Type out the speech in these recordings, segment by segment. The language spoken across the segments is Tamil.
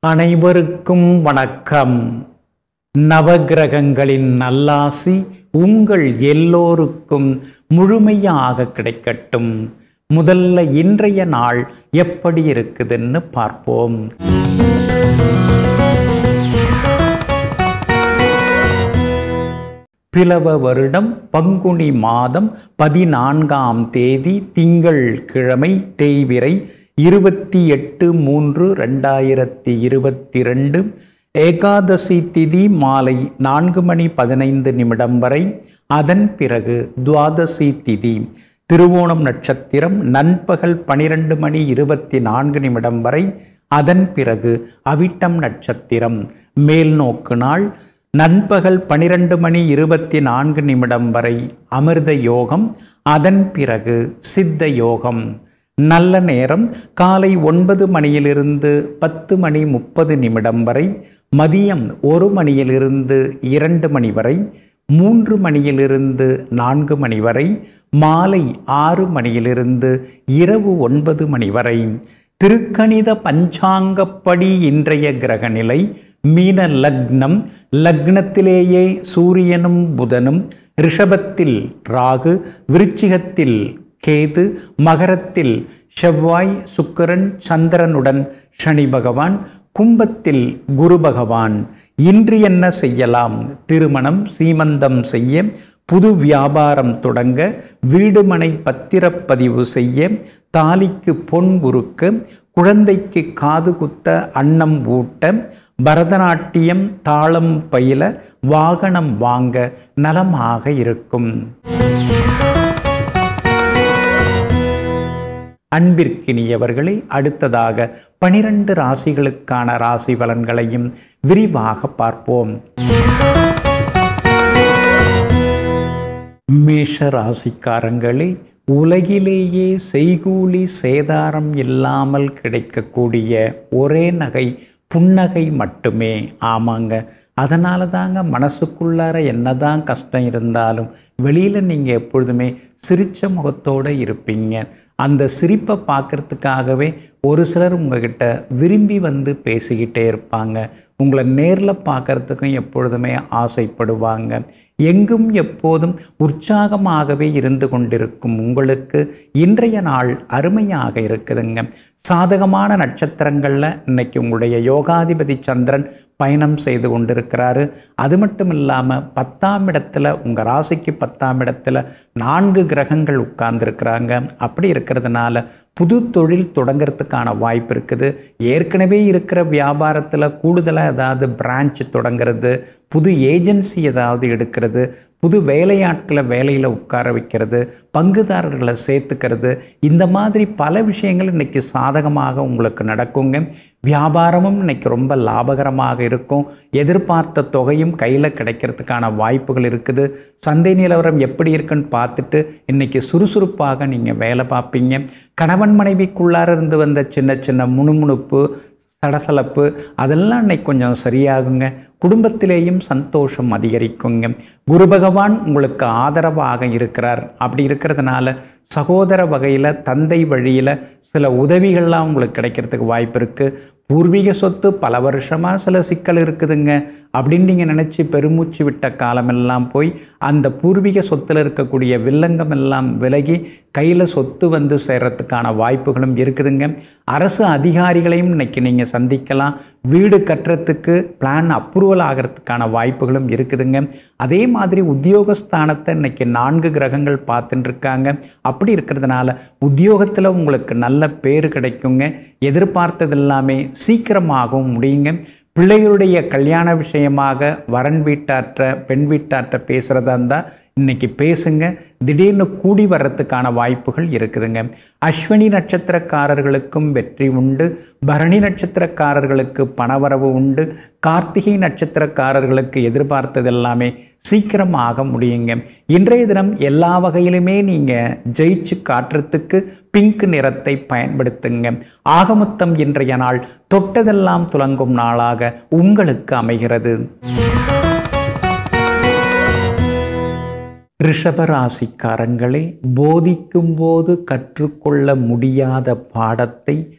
அனைவருக்கும் வணக்கம் நவகிரகங்களின் நல்லாசி உங்கள் எல்லோருக்கும் முழுமையாக கிடைக்கட்டும் முதல்ல இன்றைய நாள் எப்படி இருக்குதுன்னு பார்ப்போம் பிலவ வருடம் பங்குனி மாதம் பதினான்காம் தேதி திங்கள் கிழமை தேய்விரை இருபத்தி எட்டு மூன்று ரெண்டாயிரத்தி இருபத்தி ரெண்டு ஏகாதசி திதி மாலை நான்கு மணி பதினைந்து நிமிடம் வரை அதன் பிறகு துவாதசி திதி திருவோணம் நட்சத்திரம் நண்பகல் பனிரெண்டு மணி இருபத்தி நான்கு நிமிடம் வரை அதன் பிறகு அவிட்டம் நட்சத்திரம் மேல் நோக்கு நாள் நண்பகல் பனிரெண்டு மணி இருபத்தி நான்கு நிமிடம் வரை அமிர்த யோகம் அதன் பிறகு சித்த யோகம் நல்ல நேரம் காலை ஒன்பது மணியிலிருந்து பத்து மணி முப்பது நிமிடம் வரை மதியம் ஒரு மணியிலிருந்து இரண்டு மணி வரை மூன்று மணியிலிருந்து நான்கு மணி வரை மாலை ஆறு மணியிலிருந்து இரவு ஒன்பது மணி வரை திருக்கணித பஞ்சாங்கப்படி இன்றைய கிரகநிலை மீன லக்னம் லக்னத்திலேயே சூரியனும் புதனும் ரிஷபத்தில் ராகு விருச்சிகத்தில் கேது மகரத்தில் செவ்வாய் சுக்கிரன் சந்திரனுடன் சனி பகவான் கும்பத்தில் குரு பகவான் இன்று என்ன செய்யலாம் திருமணம் சீமந்தம் செய்ய புது வியாபாரம் தொடங்க வீடுமனை பத்திரப்பதிவு செய்ய தாலிக்கு பொன் உருக்க குழந்தைக்கு காது குத்த அன்னம் ஊட்ட பரதநாட்டியம் தாளம் பயில வாகனம் வாங்க நலமாக இருக்கும் அன்பிற்கினியவர்களே அடுத்ததாக பனிரெண்டு ராசிகளுக்கான ராசி பலன்களையும் விரிவாக பார்ப்போம் மேஷ ராசிக்காரங்களே உலகிலேயே செய்கூலி சேதாரம் இல்லாமல் கிடைக்கக்கூடிய ஒரே நகை புன்னகை மட்டுமே ஆமாங்க அதனால தாங்க மனசுக்குள்ளார என்னதான் கஷ்டம் இருந்தாலும் வெளியில் நீங்கள் எப்பொழுதுமே சிரிச்ச முகத்தோடு இருப்பீங்க அந்த சிரிப்பை பார்க்குறதுக்காகவே ஒரு சிலர் உங்ககிட்ட விரும்பி வந்து பேசிக்கிட்டே இருப்பாங்க உங்களை நேரில் பார்க்குறதுக்கும் எப்பொழுதுமே ஆசைப்படுவாங்க எங்கும் எப்போதும் உற்சாகமாகவே இருந்து கொண்டிருக்கும் உங்களுக்கு இன்றைய நாள் அருமையாக இருக்குதுங்க சாதகமான நட்சத்திரங்களில் இன்னைக்கு உங்களுடைய யோகாதிபதி சந்திரன் பயணம் செய்து கொண்டிருக்கிறாரு அது மட்டும் இல்லாமல் பத்தாம் இடத்துல உங்கள் ராசிக்கு பத்தாம் இடத்துல நான்கு கிரகங்கள் உட்கார்ந்துருக்கிறாங்க அப்படி இருக்கிறதுனால புது தொழில் தொடங்கிறதுக்கான வாய்ப்பு இருக்குது ஏற்கனவே இருக்கிற வியாபாரத்தில் கூடுதலாக ஏதாவது பிரான்ச் தொடங்கிறது புது ஏஜென்சி ஏதாவது எடுக்கிறது புது வேலையாட்களை வேலையில் உட்கார வைக்கிறது பங்குதாரர்களை சேர்த்துக்கிறது இந்த மாதிரி பல விஷயங்கள் இன்றைக்கி சாதகமாக உங்களுக்கு நடக்குங்க வியாபாரமும் இன்னைக்கு ரொம்ப லாபகரமாக இருக்கும் எதிர்பார்த்த தொகையும் கையில் கிடைக்கிறதுக்கான வாய்ப்புகள் இருக்குது சந்தை நிலவரம் எப்படி இருக்குன்னு பார்த்துட்டு இன்றைக்கி சுறுசுறுப்பாக நீங்கள் வேலை பார்ப்பீங்க கணவன் மனைவிக்குள்ளார இருந்து வந்த சின்ன சின்ன முணுமுணுப்பு சடசலப்பு அதெல்லாம் இன்னைக்கு கொஞ்சம் சரியாகுங்க குடும்பத்திலேயும் சந்தோஷம் அதிகரிக்குங்க குரு பகவான் உங்களுக்கு ஆதரவாக இருக்கிறார் அப்படி இருக்கிறதுனால சகோதர வகையில் தந்தை வழியில் சில உதவிகள்லாம் உங்களுக்கு கிடைக்கிறதுக்கு வாய்ப்பு இருக்குது பூர்வீக சொத்து பல வருஷமாக சில சிக்கல் இருக்குதுங்க அப்படின்னு நீங்கள் நினச்சி பெருமூச்சு விட்ட காலமெல்லாம் போய் அந்த பூர்வீக சொத்தில் இருக்கக்கூடிய வில்லங்கம் எல்லாம் விலகி கையில் சொத்து வந்து சேர்கிறதுக்கான வாய்ப்புகளும் இருக்குதுங்க அரசு அதிகாரிகளையும் இன்னைக்கு நீங்கள் சந்திக்கலாம் வீடு கட்டுறதுக்கு பிளான் அப்ரூவல் ஆகிறதுக்கான வாய்ப்புகளும் இருக்குதுங்க அதே மாதிரி உத்தியோகஸ்தானத்தை இன்னைக்கு நான்கு கிரகங்கள் பார்த்துட்டு இருக்காங்க அப்படி இருக்கிறதுனால உத்தியோகத்தில் உங்களுக்கு நல்ல பேர் கிடைக்குங்க எதிர்பார்த்தது எல்லாமே சீக்கிரமாகவும் முடியுங்க பிள்ளைகளுடைய கல்யாண விஷயமாக வரன் வீட்டாற்ற பெண் வீட்டாற்ற பேசுகிறதா இருந்தால் இன்றைக்கி பேசுங்க திடீர்னு கூடி வர்றதுக்கான வாய்ப்புகள் இருக்குதுங்க அஸ்வினி நட்சத்திரக்காரர்களுக்கும் வெற்றி உண்டு பரணி நட்சத்திரக்காரர்களுக்கு பணவரவு உண்டு கார்த்திகை நட்சத்திரக்காரர்களுக்கு எதிர்பார்த்தது எல்லாமே சீக்கிரமாக முடியுங்க இன்றைய தினம் எல்லா வகையிலுமே நீங்கள் ஜெயிச்சு காட்டுறதுக்கு பிங்க் நிறத்தை பயன்படுத்துங்க ஆகமொத்தம் இன்றைய நாள் தொட்டதெல்லாம் துலங்கும் நாளாக உங்களுக்கு அமைகிறது ரிஷபராசிக்காரங்களே போதிக்கும் போது கற்றுக்கொள்ள முடியாத பாடத்தை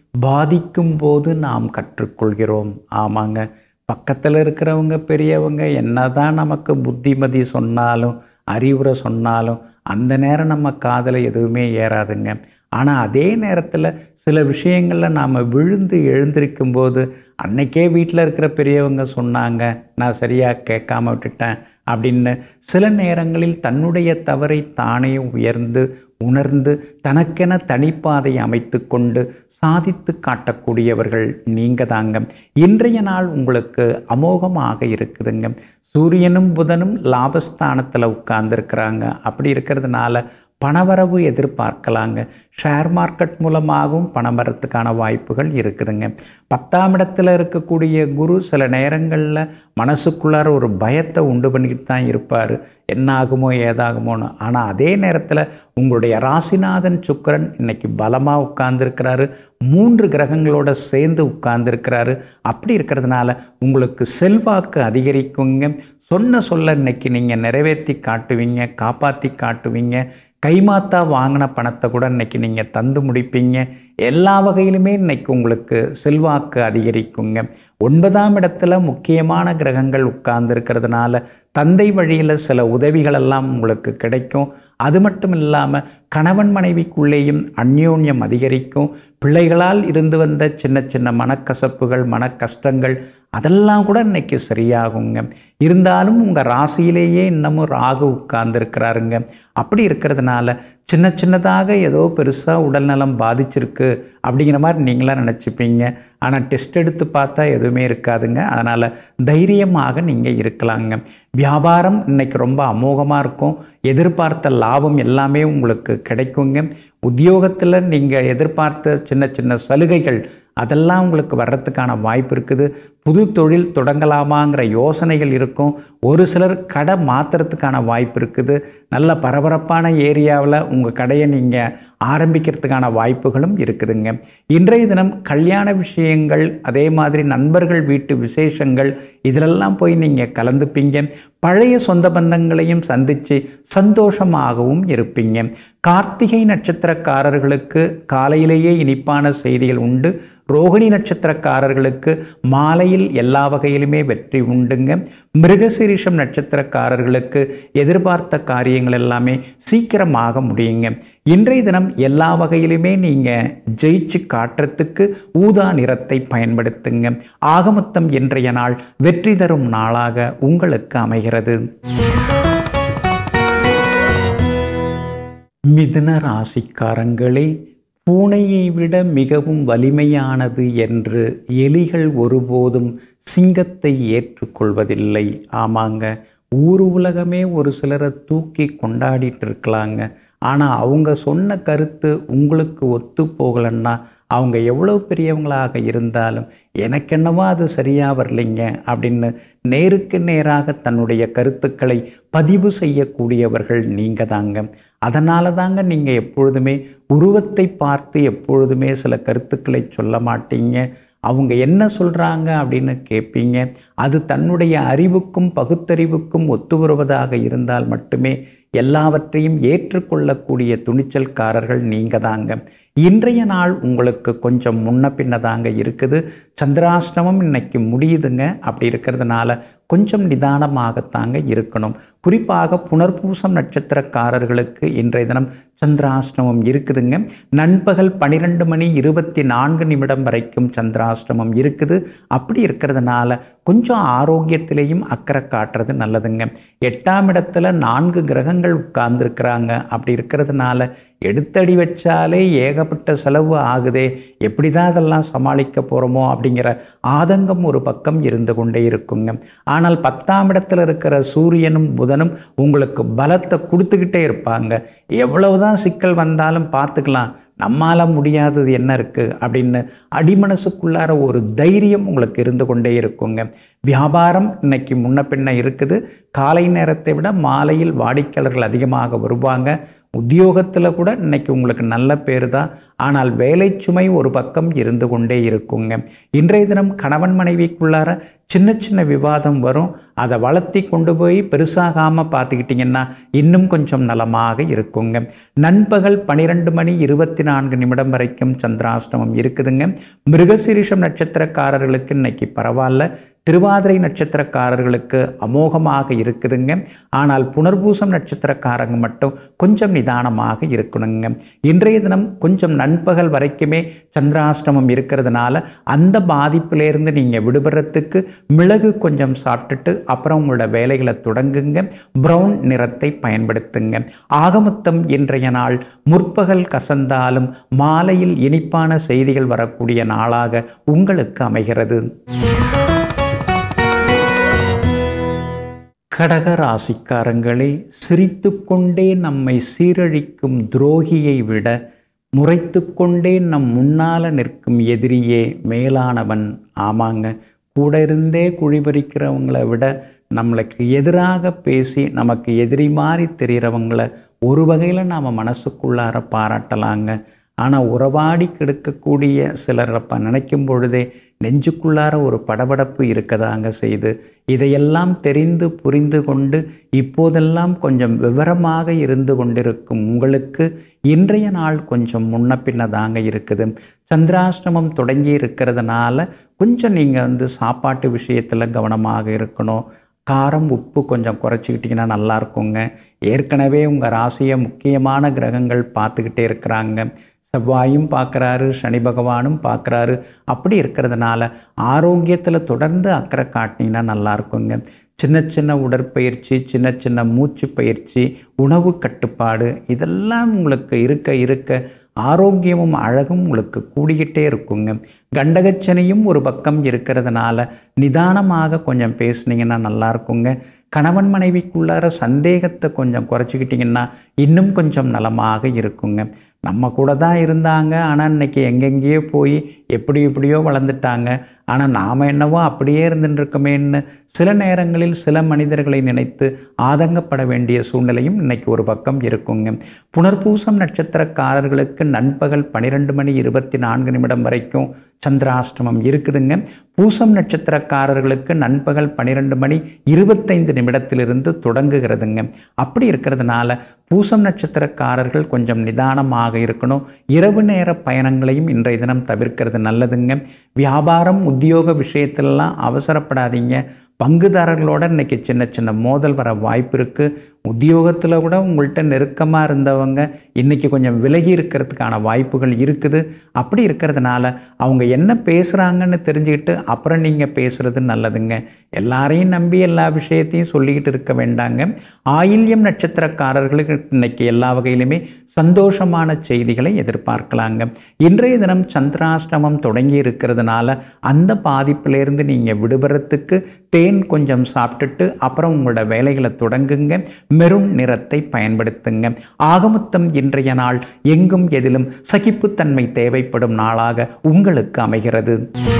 பாதிக்கும் போது நாம் கற்றுக்கொள்கிறோம் ஆமாங்க பக்கத்தில் இருக்கிறவங்க பெரியவங்க என்னதான் நமக்கு புத்திமதி சொன்னாலும் அறிவுரை சொன்னாலும் அந்த நேரம் நம்ம காதில் எதுவுமே ஏறாதுங்க ஆனால் அதே நேரத்தில் சில விஷயங்களில் நாம் விழுந்து எழுந்திருக்கும் போது அன்னைக்கே வீட்டில் இருக்கிற பெரியவங்க சொன்னாங்க நான் சரியாக கேட்காம விட்டுட்டேன் அப்படின்னு சில நேரங்களில் தன்னுடைய தவறை தானே உயர்ந்து உணர்ந்து தனக்கென தனிப்பாதை அமைத்து கொண்டு சாதித்து காட்டக்கூடியவர்கள் நீங்கள் தாங்க இன்றைய நாள் உங்களுக்கு அமோகமாக இருக்குதுங்க சூரியனும் புதனும் லாபஸ்தானத்தில் உட்கார்ந்துருக்கிறாங்க அப்படி இருக்கிறதுனால பணவரவு எதிர்பார்க்கலாங்க ஷேர் மார்க்கெட் மூலமாகவும் பணம் வரத்துக்கான வாய்ப்புகள் இருக்குதுங்க பத்தாம் இடத்துல இருக்கக்கூடிய குரு சில நேரங்களில் மனசுக்குள்ளார ஒரு பயத்தை உண்டு பண்ணிக்கிட்டு தான் இருப்பார் என்ன ஆகுமோ ஏதாகுமோன்னு ஆனால் அதே நேரத்தில் உங்களுடைய ராசிநாதன் சுக்கரன் இன்னைக்கு பலமாக உட்கார்ந்துருக்கிறாரு மூன்று கிரகங்களோட சேர்ந்து உட்கார்ந்துருக்கிறாரு அப்படி இருக்கிறதுனால உங்களுக்கு செல்வாக்கு அதிகரிக்குங்க சொன்ன சொல்ல இன்னைக்கு நீங்கள் நிறைவேற்றி காட்டுவீங்க காப்பாற்றி காட்டுவீங்க கைமாத்தா வாங்கின பணத்தை கூட இன்னைக்கு நீங்கள் தந்து முடிப்பீங்க எல்லா வகையிலுமே இன்னைக்கு உங்களுக்கு செல்வாக்கு அதிகரிக்குங்க ஒன்பதாம் இடத்துல முக்கியமான கிரகங்கள் உட்கார்ந்துருக்கிறதுனால தந்தை வழியில் சில உதவிகளெல்லாம் உங்களுக்கு கிடைக்கும் அது மட்டும் இல்லாமல் கணவன் மனைவிக்குள்ளேயும் அந்யோன்யம் அதிகரிக்கும் பிள்ளைகளால் இருந்து வந்த சின்ன சின்ன மனக்கசப்புகள் மன கஷ்டங்கள் அதெல்லாம் கூட இன்னைக்கு சரியாகுங்க இருந்தாலும் உங்கள் ராசியிலேயே இன்னமும் ராகு உட்கார்ந்துருக்கிறாருங்க அப்படி இருக்கிறதுனால சின்ன சின்னதாக ஏதோ பெருசாக உடல்நலம் பாதிச்சிருக்கு அப்படிங்கிற மாதிரி நீங்களாம் நினச்சிப்பீங்க ஆனால் டெஸ்ட் எடுத்து பார்த்தா எதுவுமே இருக்காதுங்க அதனால் தைரியமாக நீங்கள் இருக்கலாங்க வியாபாரம் இன்னைக்கு ரொம்ப அமோகமாக இருக்கும் எதிர்பார்த்த லாபம் எல்லாமே உங்களுக்கு கிடைக்குங்க உத்தியோகத்தில் நீங்கள் எதிர்பார்த்த சின்ன சின்ன சலுகைகள் அதெல்லாம் உங்களுக்கு வர்றதுக்கான வாய்ப்பு இருக்குது புது தொழில் தொடங்கலாமாங்கிற யோசனைகள் இருக்கும் ஒரு சிலர் கடை மாற்றுறதுக்கான வாய்ப்பு இருக்குது நல்ல பரபரப்பான ஏரியாவில் உங்கள் கடையை நீங்கள் ஆரம்பிக்கிறதுக்கான வாய்ப்புகளும் இருக்குதுங்க இன்றைய தினம் கல்யாண விஷயங்கள் அதே மாதிரி நண்பர்கள் வீட்டு விசேஷங்கள் இதிலெல்லாம் போய் நீங்கள் கலந்துப்பீங்க பழைய சொந்த பந்தங்களையும் சந்தித்து சந்தோஷமாகவும் இருப்பீங்க கார்த்திகை நட்சத்திரக்காரர்களுக்கு காலையிலேயே இனிப்பான செய்திகள் உண்டு ரோகிணி நட்சத்திரக்காரர்களுக்கு மாலையில் எல்லா வகையிலுமே வெற்றி உண்டுங்க மிருகசீரிஷம் நட்சத்திரக்காரர்களுக்கு எதிர்பார்த்த காரியங்கள் எல்லாமே சீக்கிரமாக முடியுங்க இன்றைய தினம் எல்லா வகையிலுமே நீங்கள் ஜெயிச்சு காட்டுறதுக்கு ஊதா நிறத்தை பயன்படுத்துங்க ஆகமொத்தம் இன்றைய நாள் வெற்றி தரும் நாளாக உங்களுக்கு அமைகிறது மிதுன ராசிக்காரங்களே பூனையை விட மிகவும் வலிமையானது என்று எலிகள் ஒருபோதும் சிங்கத்தை ஏற்றுக்கொள்வதில்லை ஆமாங்க ஊர் உலகமே ஒரு சிலரை தூக்கி கொண்டாடிட்டு இருக்கலாங்க ஆனால் அவங்க சொன்ன கருத்து உங்களுக்கு ஒத்து போகலன்னா அவங்க எவ்வளோ பெரியவங்களாக இருந்தாலும் எனக்கு என்னவோ அது சரியாக வரலைங்க அப்படின்னு நேருக்கு நேராக தன்னுடைய கருத்துக்களை பதிவு செய்யக்கூடியவர்கள் நீங்கள் தாங்க அதனால தாங்க நீங்கள் எப்பொழுதுமே உருவத்தை பார்த்து எப்பொழுதுமே சில கருத்துக்களை சொல்ல மாட்டீங்க அவங்க என்ன சொல்கிறாங்க அப்படின்னு கேட்பீங்க அது தன்னுடைய அறிவுக்கும் பகுத்தறிவுக்கும் ஒத்து வருவதாக இருந்தால் மட்டுமே எல்லாவற்றையும் ஏற்றுக்கொள்ளக்கூடிய துணிச்சல்காரர்கள் நீங்கள் தாங்க இன்றைய நாள் உங்களுக்கு கொஞ்சம் முன்ன பின்ன தாங்க இருக்குது சந்திராஷ்டமம் இன்னைக்கு முடியுதுங்க அப்படி இருக்கிறதுனால கொஞ்சம் நிதானமாகத்தாங்க இருக்கணும் குறிப்பாக புனர்பூசம் நட்சத்திரக்காரர்களுக்கு இன்றைய தினம் சந்திராஷ்டமம் இருக்குதுங்க நண்பகல் பன்னிரெண்டு மணி இருபத்தி நான்கு நிமிடம் வரைக்கும் சந்திராஷ்டமம் இருக்குது அப்படி இருக்கிறதுனால கொஞ்சம் ஆரோக்கியத்திலையும் அக்கறை காட்டுறது நல்லதுங்க எட்டாம் இடத்துல நான்கு கிரகங்கள் உட்கார்ந்துருக்கிறாங்க அப்படி இருக்கிறதுனால எடுத்தடி வச்சாலே ஏகப்பட்ட செலவு ஆகுதே எப்படி தான் அதெல்லாம் சமாளிக்க போகிறோமோ அப்படிங்கிற ஆதங்கம் ஒரு பக்கம் இருந்து கொண்டே இருக்குங்க ஆனால் பத்தாம் இடத்துல இருக்கிற சூரியனும் புதனும் உங்களுக்கு பலத்தை கொடுத்துக்கிட்டே இருப்பாங்க எவ்வளவுதான் சிக்கல் வந்தாலும் பார்த்துக்கலாம் நம்மால் முடியாதது என்ன இருக்குது அப்படின்னு அடிமனசுக்குள்ளார ஒரு தைரியம் உங்களுக்கு இருந்து கொண்டே இருக்குங்க வியாபாரம் இன்னைக்கு முன்ன பின்ன இருக்குது காலை நேரத்தை விட மாலையில் வாடிக்கையாளர்கள் அதிகமாக வருவாங்க உத்தியோகத்தில் கூட இன்னைக்கு உங்களுக்கு நல்ல பேர் தான் ஆனால் வேலை சுமை ஒரு பக்கம் இருந்து கொண்டே இருக்குங்க இன்றைய தினம் கணவன் மனைவிக்குள்ளார சின்ன சின்ன விவாதம் வரும் அதை வளர்த்தி கொண்டு போய் பெருசாகாமல் பார்த்துக்கிட்டிங்கன்னா இன்னும் கொஞ்சம் நலமாக இருக்குங்க நண்பகல் பன்னிரெண்டு மணி இருபத்தி நான்கு நிமிடம் வரைக்கும் சந்திராஷ்டமம் இருக்குதுங்க மிருகசீரிஷம் நட்சத்திரக்காரர்களுக்கு இன்னைக்கு பரவாயில்ல திருவாதிரை நட்சத்திரக்காரர்களுக்கு அமோகமாக இருக்குதுங்க ஆனால் புனர்பூசம் நட்சத்திரக்காரங்க மட்டும் கொஞ்சம் நிதானமாக இருக்கணுங்க இன்றைய தினம் கொஞ்சம் நண்பகல் வரைக்குமே சந்திராஷ்டமம் இருக்கிறதுனால அந்த பாதிப்பிலேருந்து நீங்கள் விடுபடுறதுக்கு மிளகு கொஞ்சம் சாப்பிட்டுட்டு அப்புறம் உங்களோட வேலைகளை தொடங்குங்க ப்ரௌன் நிறத்தை பயன்படுத்துங்க ஆகமொத்தம் இன்றைய நாள் முற்பகல் கசந்தாலும் மாலையில் இனிப்பான செய்திகள் வரக்கூடிய நாளாக உங்களுக்கு அமைகிறது கடக ராசிக்காரங்களே சிரித்து கொண்டே நம்மை சீரழிக்கும் துரோகியை விட முறைத்து கொண்டே நம் முன்னால் நிற்கும் எதிரியே மேலானவன் ஆமாங்க கூட இருந்தே குழிபறிக்கிறவங்கள விட நம்மளுக்கு எதிராக பேசி நமக்கு எதிரி மாதிரி தெரிகிறவங்கள ஒரு வகையில் நாம் மனசுக்குள்ளார பாராட்டலாங்க ஆனால் உறவாடி கெடுக்கக்கூடிய சிலர் அப்போ நினைக்கும் பொழுதே நெஞ்சுக்குள்ளார ஒரு படபடப்பு இருக்கதாங்க செய்து இதையெல்லாம் தெரிந்து புரிந்து கொண்டு இப்போதெல்லாம் கொஞ்சம் விவரமாக இருந்து கொண்டிருக்கும் உங்களுக்கு இன்றைய நாள் கொஞ்சம் முன்ன பின்ன தாங்க இருக்குது சந்திராஷ்டமம் தொடங்கி இருக்கிறதுனால கொஞ்சம் நீங்கள் வந்து சாப்பாட்டு விஷயத்தில் கவனமாக இருக்கணும் காரம் உப்பு கொஞ்சம் குறைச்சிக்கிட்டிங்கன்னா நல்லா இருக்குங்க ஏற்கனவே உங்கள் ராசியை முக்கியமான கிரகங்கள் பார்த்துக்கிட்டே இருக்கிறாங்க செவ்வாயும் பார்க்குறாரு சனி பகவானும் பார்க்குறாரு அப்படி இருக்கிறதுனால ஆரோக்கியத்தில் தொடர்ந்து அக்கறை காட்டினீங்கன்னா நல்லா இருக்குங்க சின்ன சின்ன உடற்பயிற்சி சின்ன சின்ன மூச்சு பயிற்சி உணவு கட்டுப்பாடு இதெல்லாம் உங்களுக்கு இருக்க இருக்க ஆரோக்கியமும் அழகும் உங்களுக்கு கூடிக்கிட்டே இருக்குங்க கண்டகச்சனையும் ஒரு பக்கம் இருக்கிறதுனால நிதானமாக கொஞ்சம் பேசுனீங்கன்னா நல்லா இருக்குங்க கணவன் மனைவிக்குள்ளார சந்தேகத்தை கொஞ்சம் குறைச்சிக்கிட்டிங்கன்னா இன்னும் கொஞ்சம் நலமாக இருக்குங்க நம்ம கூட தான் இருந்தாங்க ஆனால் இன்னைக்கு எங்கெங்கேயோ போய் எப்படி எப்படியோ வளர்ந்துட்டாங்க ஆனால் நாம் என்னவோ அப்படியே இருந்துட்டுருக்கோமேன்னு சில நேரங்களில் சில மனிதர்களை நினைத்து ஆதங்கப்பட வேண்டிய சூழ்நிலையும் இன்னைக்கு ஒரு பக்கம் இருக்குங்க புனர்பூசம் நட்சத்திரக்காரர்களுக்கு நண்பகல் பன்னிரெண்டு மணி இருபத்தி நான்கு நிமிடம் வரைக்கும் சந்திராஷ்டமம் இருக்குதுங்க பூசம் நட்சத்திரக்காரர்களுக்கு நண்பகல் பன்னிரெண்டு மணி இருபத்தைந்து நிமிடத்திலிருந்து தொடங்குகிறதுங்க அப்படி இருக்கிறதுனால பூசம் நட்சத்திரக்காரர்கள் கொஞ்சம் நிதானமாக இருக்கணும் இரவு நேர பயணங்களையும் இன்றைய தினம் தவிர்க்கிறது நல்லதுங்க வியாபாரம் உத்தியோக விஷயத்திலலாம் அவசரப்படாதீங்க பங்குதாரர்களோட இன்னைக்கு சின்ன சின்ன மோதல் வர வாய்ப்பு இருக்குது உத்தியோகத்தில் கூட உங்கள்கிட்ட நெருக்கமாக இருந்தவங்க இன்றைக்கி கொஞ்சம் விலகி இருக்கிறதுக்கான வாய்ப்புகள் இருக்குது அப்படி இருக்கிறதுனால அவங்க என்ன பேசுகிறாங்கன்னு தெரிஞ்சுக்கிட்டு அப்புறம் நீங்கள் பேசுகிறது நல்லதுங்க எல்லாரையும் நம்பி எல்லா விஷயத்தையும் சொல்லிக்கிட்டு இருக்க வேண்டாங்க ஆயில்யம் நட்சத்திரக்காரர்களுக்கு இன்னைக்கு எல்லா வகையிலுமே சந்தோஷமான செய்திகளை எதிர்பார்க்கலாங்க இன்றைய தினம் சந்திராஷ்டமம் தொடங்கி இருக்கிறதுனால அந்த பாதிப்பிலேருந்து நீங்கள் விடுபடுறதுக்கு தேன் கொஞ்சம் சாப்பிட்டுட்டு அப்புறம் உங்களோட வேலைகளை தொடங்குங்க மெருண் நிறத்தை பயன்படுத்துங்க ஆகமொத்தம் இன்றைய நாள் எங்கும் எதிலும் சகிப்புத்தன்மை தேவைப்படும் நாளாக உங்களுக்கு அமைகிறது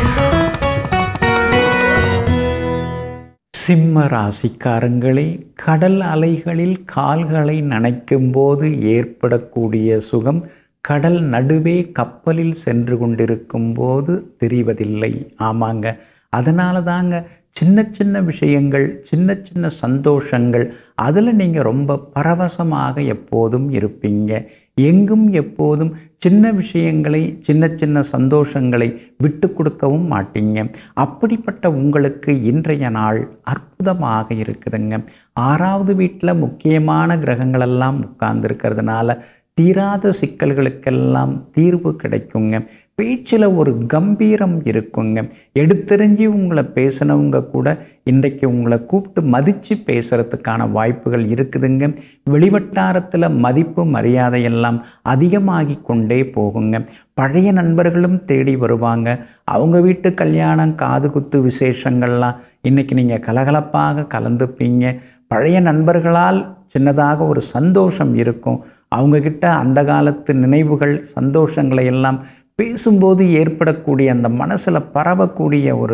சிம்ம ராசிக்காரங்களே கடல் அலைகளில் கால்களை நனைக்கும் போது ஏற்படக்கூடிய சுகம் கடல் நடுவே கப்பலில் சென்று கொண்டிருக்கும் போது தெரிவதில்லை ஆமாங்க அதனால தாங்க சின்ன சின்ன விஷயங்கள் சின்ன சின்ன சந்தோஷங்கள் அதில் நீங்கள் ரொம்ப பரவசமாக எப்போதும் இருப்பீங்க எங்கும் எப்போதும் சின்ன விஷயங்களை சின்ன சின்ன சந்தோஷங்களை விட்டு கொடுக்கவும் மாட்டீங்க அப்படிப்பட்ட உங்களுக்கு இன்றைய நாள் அற்புதமாக இருக்குதுங்க ஆறாவது வீட்டில் முக்கியமான கிரகங்களெல்லாம் உட்கார்ந்துருக்கிறதுனால தீராத சிக்கல்களுக்கெல்லாம் தீர்வு கிடைக்குங்க பேச்சில் ஒரு கம்பீரம் இருக்குங்க எடுத்தெறிஞ்சு உங்களை பேசினவங்க கூட இன்றைக்கு உங்களை கூப்பிட்டு மதித்து பேசுகிறதுக்கான வாய்ப்புகள் இருக்குதுங்க வெளிவட்டாரத்தில் மதிப்பு மரியாதையெல்லாம் அதிகமாகி கொண்டே போகுங்க பழைய நண்பர்களும் தேடி வருவாங்க அவங்க வீட்டு கல்யாணம் காது குத்து விசேஷங்கள்லாம் இன்றைக்கி நீங்கள் கலகலப்பாக கலந்துப்பீங்க பழைய நண்பர்களால் சின்னதாக ஒரு சந்தோஷம் இருக்கும் அவங்கக்கிட்ட அந்த காலத்து நினைவுகள் சந்தோஷங்களை எல்லாம் பேசும்போது ஏற்படக்கூடிய அந்த மனசில் பரவக்கூடிய ஒரு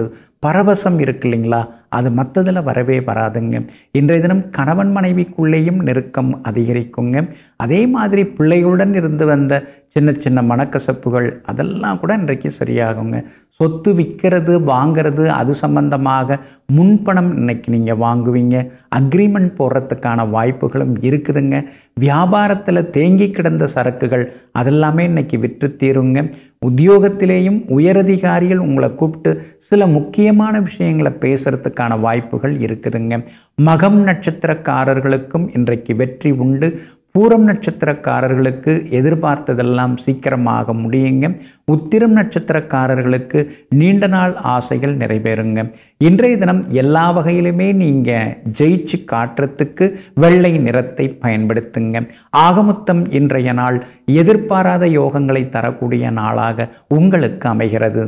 பரவசம் இருக்கு இல்லைங்களா அது மற்றதில் வரவே வராதுங்க இன்றைய தினம் கணவன் மனைவிக்குள்ளேயும் நெருக்கம் அதிகரிக்குங்க அதே மாதிரி பிள்ளைகளுடன் இருந்து வந்த சின்ன சின்ன மனக்கசப்புகள் அதெல்லாம் கூட இன்றைக்கு சரியாகுங்க சொத்து விற்கிறது வாங்கிறது அது சம்பந்தமாக முன்பணம் இன்னைக்கு நீங்கள் வாங்குவீங்க அக்ரிமெண்ட் போடுறதுக்கான வாய்ப்புகளும் இருக்குதுங்க வியாபாரத்தில் தேங்கி கிடந்த சரக்குகள் அதெல்லாமே இன்னைக்கு விற்று தீருங்க உத்தியோகத்திலேயும் உயரதிகாரிகள் உங்களை கூப்பிட்டு சில முக்கியமான விஷயங்களை பேசுறதுக்கான வாய்ப்புகள் இருக்குதுங்க மகம் நட்சத்திரக்காரர்களுக்கும் இன்றைக்கு வெற்றி உண்டு பூரம் நட்சத்திரக்காரர்களுக்கு எதிர்பார்த்ததெல்லாம் சீக்கிரமாக முடியுங்க உத்திரம் நட்சத்திரக்காரர்களுக்கு நீண்ட நாள் ஆசைகள் நிறைவேறுங்க இன்றைய தினம் எல்லா வகையிலுமே நீங்கள் ஜெயிச்சு காட்டுறதுக்கு வெள்ளை நிறத்தை பயன்படுத்துங்க ஆகமொத்தம் இன்றைய நாள் எதிர்பாராத யோகங்களை தரக்கூடிய நாளாக உங்களுக்கு அமைகிறது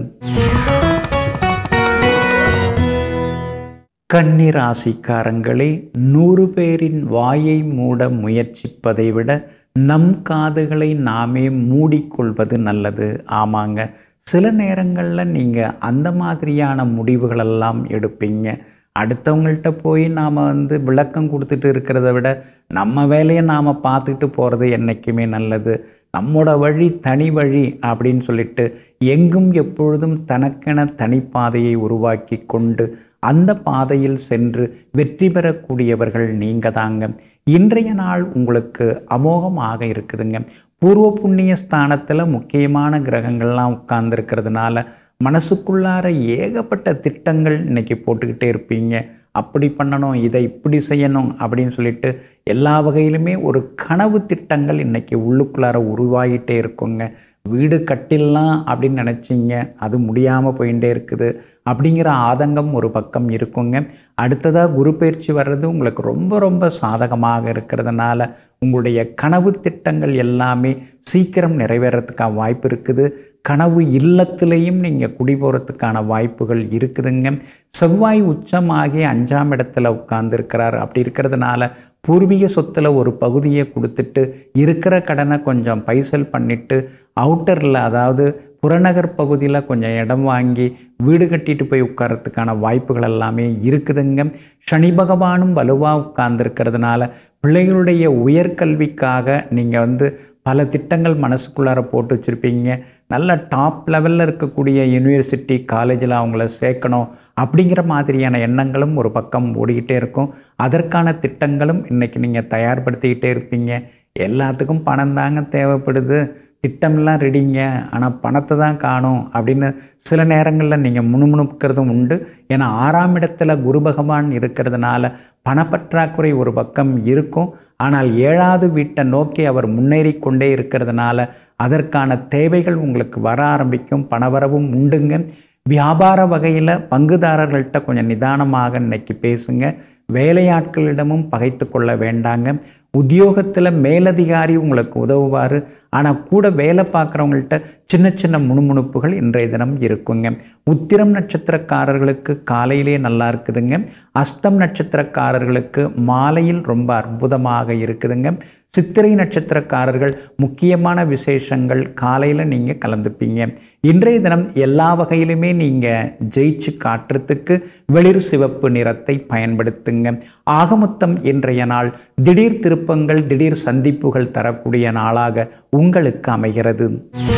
கன்னிராசிக்காரங்களே நூறு பேரின் வாயை மூட முயற்சிப்பதை விட நம் காதுகளை நாமே மூடிக்கொள்வது நல்லது ஆமாங்க சில நேரங்களில் நீங்கள் அந்த மாதிரியான முடிவுகளெல்லாம் எடுப்பீங்க அடுத்தவங்கள்ட்ட போய் நாம் வந்து விளக்கம் கொடுத்துட்டு இருக்கிறத விட நம்ம வேலையை நாம் பார்த்துக்கிட்டு போகிறது என்றைக்குமே நல்லது நம்மோட வழி தனி வழி அப்படின்னு சொல்லிட்டு எங்கும் எப்பொழுதும் தனக்கென தனிப்பாதையை உருவாக்கி கொண்டு அந்த பாதையில் சென்று வெற்றி பெறக்கூடியவர்கள் நீங்கள் தாங்க இன்றைய நாள் உங்களுக்கு அமோகமாக இருக்குதுங்க பூர்வ புண்ணிய ஸ்தானத்தில் முக்கியமான கிரகங்கள்லாம் உட்கார்ந்துருக்கிறதுனால மனசுக்குள்ளார ஏகப்பட்ட திட்டங்கள் இன்னைக்கு போட்டுக்கிட்டே இருப்பீங்க அப்படி பண்ணணும் இதை இப்படி செய்யணும் அப்படின்னு சொல்லிட்டு எல்லா வகையிலுமே ஒரு கனவு திட்டங்கள் இன்னைக்கு உள்ளுக்குள்ளார உருவாகிட்டே இருக்குங்க வீடு கட்டிடலாம் அப்படின்னு நினச்சிங்க அது முடியாமல் போயிட்டே இருக்குது அப்படிங்கிற ஆதங்கம் ஒரு பக்கம் இருக்குங்க அடுத்ததாக குரு பயிற்சி வர்றது உங்களுக்கு ரொம்ப ரொம்ப சாதகமாக இருக்கிறதுனால உங்களுடைய கனவு திட்டங்கள் எல்லாமே சீக்கிரம் நிறைவேறத்துக்கான வாய்ப்பு இருக்குது கனவு இல்லத்திலையும் நீங்கள் குடி போகிறதுக்கான வாய்ப்புகள் இருக்குதுங்க செவ்வாய் உச்சமாகி அஞ்சாம் இடத்துல உட்கார்ந்துருக்கிறார் அப்படி இருக்கிறதுனால பூர்வீக சொத்தில் ஒரு பகுதியை கொடுத்துட்டு இருக்கிற கடனை கொஞ்சம் பைசல் பண்ணிவிட்டு அவுட்டரில் அதாவது புறநகர் பகுதியில் கொஞ்சம் இடம் வாங்கி வீடு கட்டிட்டு போய் உட்காரத்துக்கான வாய்ப்புகள் எல்லாமே இருக்குதுங்க சனி பகவானும் வலுவாக உட்கார்ந்துருக்கிறதுனால பிள்ளைகளுடைய உயர்கல்விக்காக நீங்கள் வந்து பல திட்டங்கள் மனசுக்குள்ளார போட்டு வச்சுருப்பீங்க நல்ல டாப் லெவலில் இருக்கக்கூடிய யூனிவர்சிட்டி காலேஜில் அவங்கள சேர்க்கணும் அப்படிங்கிற மாதிரியான எண்ணங்களும் ஒரு பக்கம் ஓடிக்கிட்டே இருக்கும் அதற்கான திட்டங்களும் இன்றைக்கி நீங்கள் தயார்படுத்திக்கிட்டே இருப்பீங்க எல்லாத்துக்கும் பணம் தாங்க தேவைப்படுது திட்டம்லாம் ரெடிங்க ஆனால் பணத்தை தான் காணும் அப்படின்னு சில நேரங்களில் நீங்கள் முணுமுணுக்கிறதும் உண்டு ஏன்னா ஆறாம் இடத்துல குரு பகவான் இருக்கிறதுனால பணப்பற்றாக்குறை ஒரு பக்கம் இருக்கும் ஆனால் ஏழாவது வீட்டை நோக்கி அவர் முன்னேறி கொண்டே இருக்கிறதுனால அதற்கான தேவைகள் உங்களுக்கு வர ஆரம்பிக்கும் பணவரவும் உண்டுங்க வியாபார வகையில் பங்குதாரர்கள்ட்ட கொஞ்சம் நிதானமாக இன்னைக்கு பேசுங்க வேலையாட்களிடமும் பகைத்து கொள்ள வேண்டாங்க உத்தியோகத்தில் மேலதிகாரி உங்களுக்கு உதவுவார் ஆனால் கூட வேலை பார்க்குறவங்கள்ட்ட சின்ன சின்ன முணுமுணுப்புகள் இன்றைய தினம் இருக்குங்க உத்திரம் நட்சத்திரக்காரர்களுக்கு காலையிலே நல்லா இருக்குதுங்க அஸ்தம் நட்சத்திரக்காரர்களுக்கு மாலையில் ரொம்ப அற்புதமாக இருக்குதுங்க சித்திரை நட்சத்திரக்காரர்கள் முக்கியமான விசேஷங்கள் காலையில் நீங்கள் கலந்துப்பீங்க இன்றைய தினம் எல்லா வகையிலுமே நீங்கள் ஜெயிச்சு காட்டுறதுக்கு வெளிர் சிவப்பு நிறத்தை பயன்படுத்துங்க ஆகமொத்தம் இன்றைய நாள் திடீர் திருப்பங்கள் திடீர் சந்திப்புகள் தரக்கூடிய நாளாக உங்களுக்கு அமைகிறது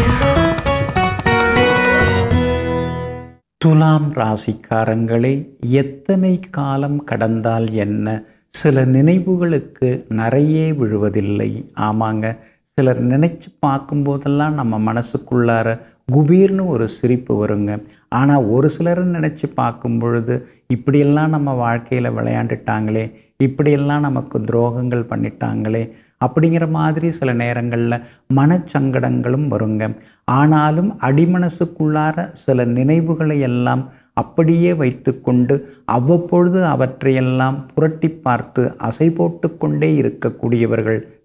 துலாம் ராசிக்காரங்களே எத்தனை காலம் கடந்தால் என்ன சில நினைவுகளுக்கு நிறைய விழுவதில்லை ஆமாங்க சிலர் நினச்சி பார்க்கும்போதெல்லாம் நம்ம மனசுக்குள்ளார குபீர்னு ஒரு சிரிப்பு வருங்க ஆனால் ஒரு சிலரை நினச்சி பார்க்கும் பொழுது இப்படியெல்லாம் நம்ம வாழ்க்கையில் விளையாண்டுட்டாங்களே இப்படியெல்லாம் நமக்கு துரோகங்கள் பண்ணிட்டாங்களே அப்படிங்கிற மாதிரி சில நேரங்களில் மனச்சங்கடங்களும் வருங்க ஆனாலும் அடிமனசுக்குள்ளார சில நினைவுகளை எல்லாம் அப்படியே வைத்துக்கொண்டு அவ்வப்பொழுது அவற்றையெல்லாம் புரட்டி பார்த்து அசை போட்டு கொண்டே இருக்கக்கூடியவர்கள்